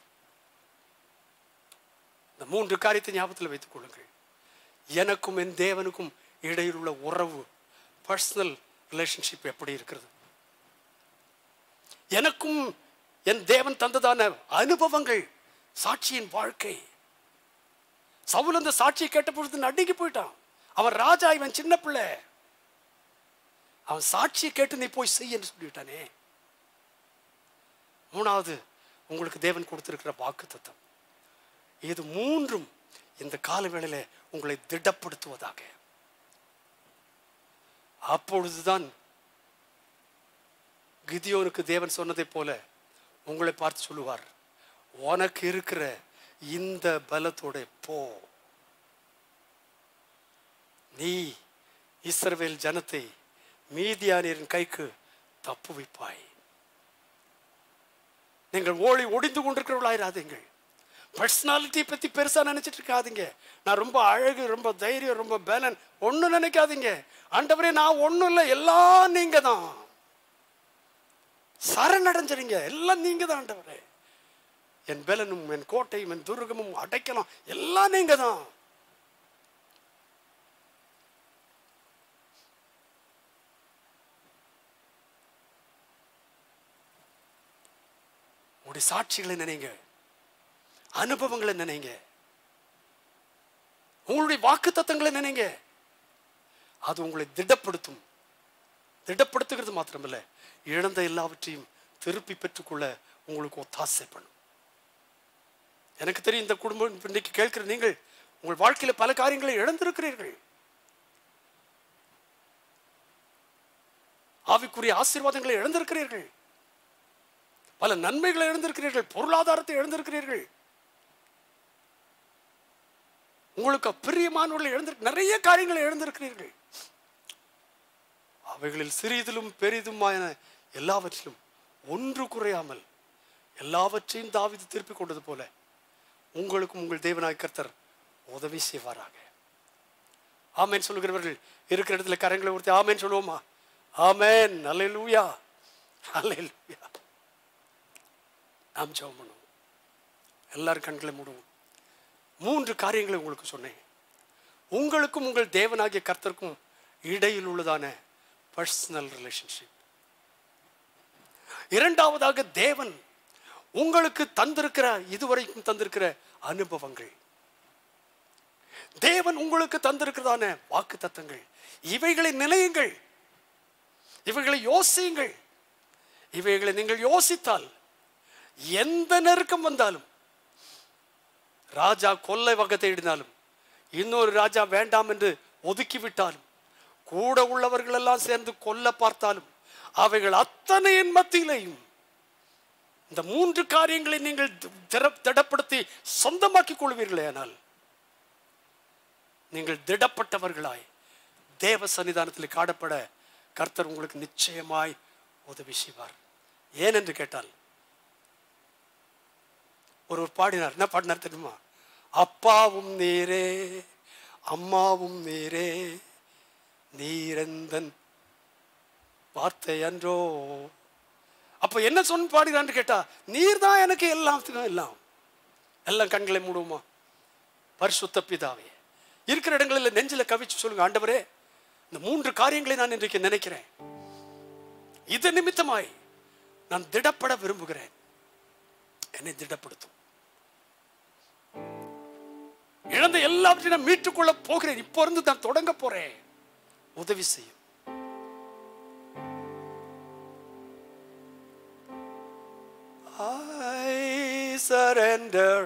S1: இந்த மூன்று காரியத்தை ஞாபகத்தில் வைத்துக் கொள்ளுங்கள் எனக்கும் என் தேவனுக்கும் இடையில் உள்ள உறவு பர்சனல் ரிலேஷன்ஷிப் எப்படி இருக்கிறது எனக்கும் என் தேவன் தந்ததான அனுபவங்கள் சாட்சியின் வாழ்க்கை சவுல் அந்த சாட்சியை கேட்ட பொழுது நடுங்கி போயிட்டான் அவன் ராஜா இவன் சின்ன பிள்ளை அவன் சாட்சியை கேட்டு நீ போய் செய் என்று சொல்லிவிட்டானே மூணாவது உங்களுக்கு தேவன் கொடுத்திருக்கிற வாக்கு தத்தம் இது மூன்றும் இந்த கால வேளையில உங்களை திடப்படுத்துவதாக அப்பொழுதுதான் கிதியோனுக்கு தேவன் சொன்னதைப் போல உங்களை பார்த்து சொல்லுவார் உனக்கு இருக்கிற இந்த பலத்தோட போ நீ இஸ்ரவேல் ஜனத்தை மீதியானியரின் கைக்கு தப்பு வைப்பாய் நீங்கள் ஓடி ஒடிந்து கொண்டிருக்கிறவர்களாயிராதீங்கள் பர்சனாலிட்டி பத்தி பெருசா நினைச்சிட்டு இருக்காதீங்க நான் ரொம்ப அழகு ரொம்ப தைரியம் ரொம்ப பேலன் ஒன்றும் நினைக்காதீங்க ஆண்டவரே நான் ஒன்றும் இல்லை எல்லாம் நீங்க தான் சரணடைஞ்சிருங்க எல்லாம் நீங்க தான் ஆண்டவரே என் பலனும் என் கோட்டையும் என் துர்கமும் அடைக்கலாம் எல்லாம் நீங்க தான் உங்களுடைய சாட்சிகளை நினைங்க அனுபவங்களை நினைங்க உங்களுடைய வாக்கு தத்தங்களை நினைங்க அது உங்களை திடப்படுத்தும் திடப்படுத்துகிறது மாத்திரமல்ல இழந்த எல்லாவற்றையும் திருப்பி பெற்றுக்கொள்ள உங்களுக்கு ஒத்தாசை பண்ணும் எனக்கு தெரியும் இந்த குடும்பம் இன்னைக்கு கேட்கிற நீங்கள் உங்கள் வாழ்க்கையில பல காரியங்களை இழந்திருக்கிறீர்கள் ஆவிக்குரிய ஆசீர்வாதங்களை இழந்திருக்கிறீர்கள் பல நன்மைகளை இழந்திருக்கிறீர்கள் பொருளாதாரத்தை இழந்திருக்கிறீர்கள் உங்களுக்கு பிரியமானவர்களை இழந்திரு நிறைய காரியங்களை இழந்திருக்கிறீர்கள் அவைகளில் சிறிதிலும் பெரிதுமான எல்லாவற்றிலும் ஒன்று குறையாமல் எல்லாவற்றையும் தாவிது திருப்பி கொண்டது போல உங்களுக்கும் உங்கள் தேவனாய் கர்த்தர் உதவி செய்வாராக ஆமேன் சொல்லுகிறவர்கள் இருக்கிற இடத்துல கரங்களை ஒருத்தி ஆமேன் சொல்லுவோமா ஆமேன் அல்லேலூயா அல்லேலூயா நாம் ஜெபம் பண்ணுவோம் எல்லாரும் கண்களை மூடுவோம் மூன்று காரியங்களை உங்களுக்கு சொன்னேன் உங்களுக்கும் உங்கள் தேவனாகிய கர்த்தருக்கும் இடையில் உள்ளதான பர்சனல் ரிலேஷன்ஷிப் இரண்டாவதாக தேவன் உங்களுக்கு தந்திருக்கிற இதுவரைக்கும் தந்திருக்கிற அனுபவங்கள் தேவன் உங்களுக்கு தந்திருக்கிறதான வாக்கு தத்தங்கள் இவைகளை நிலையுங்கள் இவைகளை யோசியுங்கள் இவைகளை நீங்கள் யோசித்தால் எந்த நெருக்கம் வந்தாலும் ராஜா கொள்ளை வகை தேடினாலும் இன்னொரு ராஜா வேண்டாம் என்று ஒதுக்கிவிட்டாலும் கூட உள்ளவர்கள் எல்லாம் சேர்ந்து கொல்ல பார்த்தாலும் அவைகள் அத்தனையின் மத்தியிலையும் இந்த மூன்று காரியங்களை நீங்கள் திட- திடப்படுத்தி சொந்தமாக்கிக் கொள்வீர்களே ஆனால் நீங்கள் திடப்பட்டவர்களாய் தேவ சன்னிதானத்தில் காணப்பட கர்த்தர் உங்களுக்கு நிச்சயமாய் உதவி செய்வார் ஏன் என்று கேட்டால் ஒருவர் பாடினார் என்ன பாடினார் தெரியுமா அப்பாவும் நீரே அம்மாவும் நீரே நீரெந்தன் வார்த்தை அன்றோ அப்ப என்ன சொன்ன பாடினான்னு கேட்டா நீர் தான் எனக்கு எல்லாத்துக்கும் எல்லாம் எல்லாம் கண்களை மூடுவோமா பரிசுத்த பிதாவே இருக்கிற இடங்களில் நெஞ்சில கவிச்சு சொல்லுங்க ஆண்டவரே இந்த மூன்று காரியங்களை நான் இன்றைக்கு நினைக்கிறேன் இது நிமித்தமாய் நான் திடப்பட விரும்புகிறேன் என்னை திடப்படுத்தும் இழந்த எல்லாவற்றையும் நான் மீட்டுக்கொள்ள போகிறேன் இப்போ இருந்து நான் தொடங்க போறேன் உதவி செய்யும் I surrender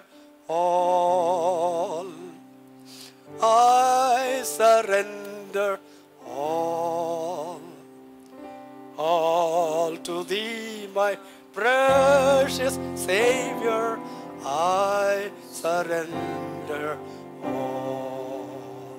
S1: all. I surrender all. All to thee, my precious Savior. I surrender all.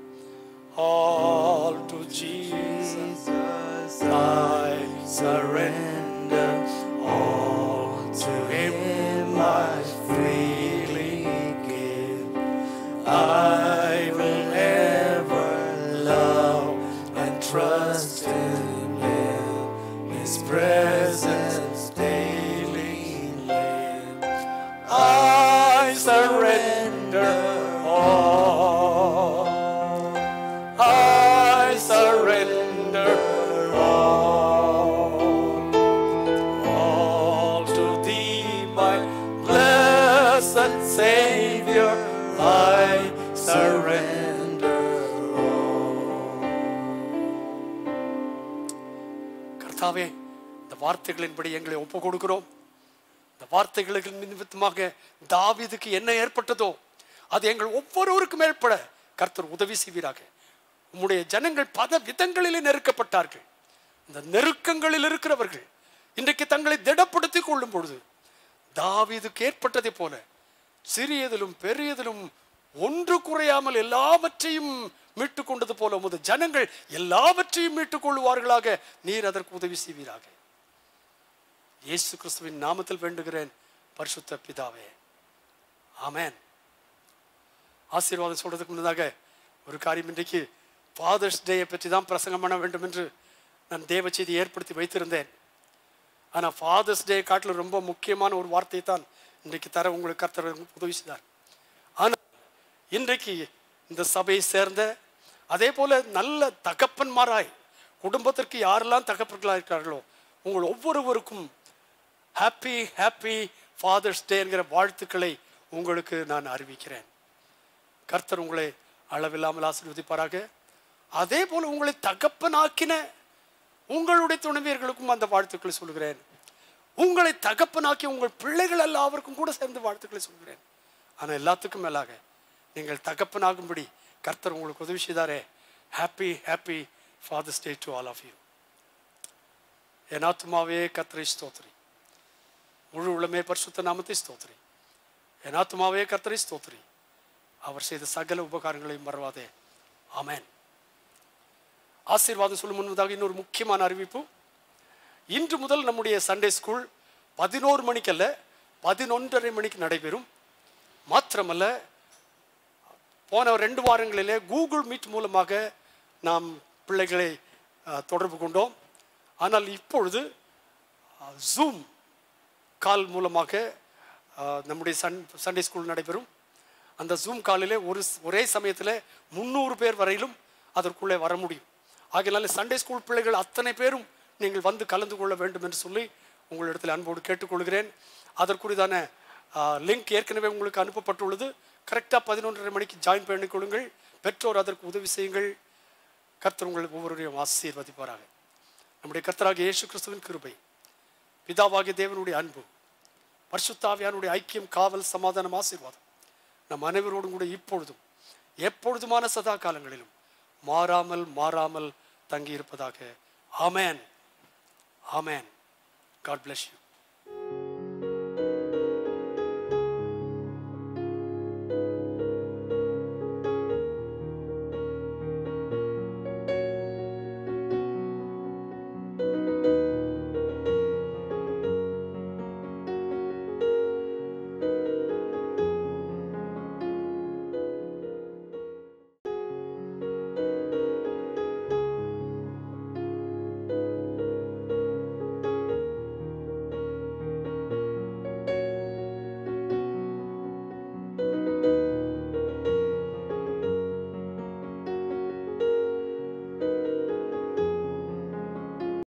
S1: All to Jesus, I surrender all to Him. I freely give. I will ever love and trust Him in His presence daily live. I surrender all. I surrender all. All to thee, my blessed Savior, I surrender all. கர்த்தாவே இந்த வார்த்தைகளின்படி எங்களை ஒப்பு கொடுக்கிறோம் இந்த வார்த்தைகளுக்கு நிமித்தமாக தாவீதுக்கு என்ன ஏற்பட்டதோ அது எங்கள் ஒவ்வொருவருக்கும் ஏற்பட கர்த்தர் உதவி செய்வீராக உம்முடைய ஜனங்கள் பல விதங்களிலே நெருக்கப்பட்டார்கள் இந்த நெருக்கங்களில் இருக்கிறவர்கள் இன்றைக்கு தங்களை திடப்படுத்திக் கொள்ளும் பொழுது தாவீதுக்கு ஏற்பட்டதை போல சிறியதிலும் பெரியதிலும் ஒன்று குறையாமல் எல்லாவற்றையும் மீட்டுக் கொண்டது போல உமது ஜனங்கள் எல்லாவற்றையும் மீட்டுக் கொள்வார்களாக நீர் அதற்கு உதவி செய்வீராக இயேசு கிறிஸ்துவின் நாமத்தில் வேண்டுகிறேன் பரிசுத்த பிதாவே ஆமென் ஆசீர்வாதம் சொல்றதுக்கு முன்னதாக ஒரு காரியம் இன்றைக்கு ஃபாதர்ஸ் டேயை பற்றி தான் பிரசங்கம் பண்ண வேண்டும் என்று நான் தேவ செய்தி ஏற்படுத்தி வைத்திருந்தேன் ஆனால் ஃபாதர்ஸ் டே காட்டில் ரொம்ப முக்கியமான ஒரு வார்த்தையை தான் இன்றைக்கு தர உங்களுக்கு கர்த்தர் உதவி செய்தார் ஆனால் இன்றைக்கு இந்த சபையை சேர்ந்த அதே போல நல்ல தகப்பன்மாராய் குடும்பத்திற்கு யாரெல்லாம் தகப்பன்களாக இருக்கிறார்களோ உங்கள் ஒவ்வொருவருக்கும் ஹாப்பி ஹாப்பி ஃபாதர்ஸ் டே என்கிற வாழ்த்துக்களை உங்களுக்கு நான் அறிவிக்கிறேன் கர்த்தர் உங்களை அளவில்லாமல் ஆசீர்வதிப்பாராக அதே போல உங்களை தகப்பனாக்கின உங்களுடைய துணைவியர்களுக்கும் அந்த வாழ்த்துக்களை சொல்கிறேன் உங்களை தகப்பனாக்கி உங்கள் பிள்ளைகள் எல்லாருக்கும் கூட சேர்ந்து வாழ்த்துக்களை சொல்கிறேன் ஆனால் எல்லாத்துக்கும் மேலாக நீங்கள் தகப்பனாகும்படி கர்த்தர் உங்களுக்கு உதவி செய்தாரே happy happy father's day to all of you என் ஆத்மாவே கர்த்தரை ஸ்தோத்திரி முழு உளமே பரிசுத்த நாமத்தை ஸ்தோத்திரி என் ஆத்மாவே கர்த்தரை ஸ்தோத்திரி அவர் செய்த சகல உபகாரங்களையும் மறவாதே ஆமென் ஆசீர்வாதம் சொல்லும் முன்பதாக இன்னொரு முக்கியமான அறிவிப்பு இன்று முதல் நம்முடைய சண்டே ஸ்கூல் பதினோரு மணிக்கல்ல பதினொன்றரை மணிக்கு நடைபெறும் மாத்திரமல்ல போன ரெண்டு வாரங்களிலே கூகுள் மீட் மூலமாக நாம் பிள்ளைகளை அஹ், தொடர்பு கொண்டோம் ஆனால் இப்பொழுது ஜூம் கால் மூலமாக அஹ், நம்முடைய சன் சண்டே ஸ்கூல் நடைபெறும் அந்த ஜூம் காலிலே ஒரு ஒரே சமயத்தில் முந்நூறு பேர் வரையிலும் அதற்குள்ளே வர முடியும் ஆகையினால சண்டே ஸ்கூல் பிள்ளைகள் அத்தனை பேரும் நீங்கள் வந்து கலந்து கொள்ள வேண்டும் என்று சொல்லி உங்களிடத்தில் அன்போடு கேட்டுக்கொள்கிறேன் அதற்குரியதான லிங்க் ஏற்கனவே உங்களுக்கு அனுப்பப்பட்டுள்ளது கரெக்டாக பதினொன்றரை மணிக்கு ஜாயின் பண்ணிக் கொள்ளுங்கள் பெற்றோர் அதற்கு உதவி செய்யுங்கள் கர்த்தர் உங்கள் ஒவ்வொருவரையும் ஆசீர்வதிப்பாராக நம்முடைய கர்த்தராகிய இயேசு கிறிஸ்துவின் கிருபை பிதாவாகிய தேவனுடைய அன்பு பரிசுத்தாவியானுடைய ஐக்கியம் காவல் சமாதானம் ஆசீர்வாதம் நம் அனைவரோடும் கூட இப்பொழுதும் எப்பொழுதுமான சதா காலங்களிலும் மாறாமல் மாறாமல் தங்கி இருப்பதாக ஆமென் ஆமென் காட் bless you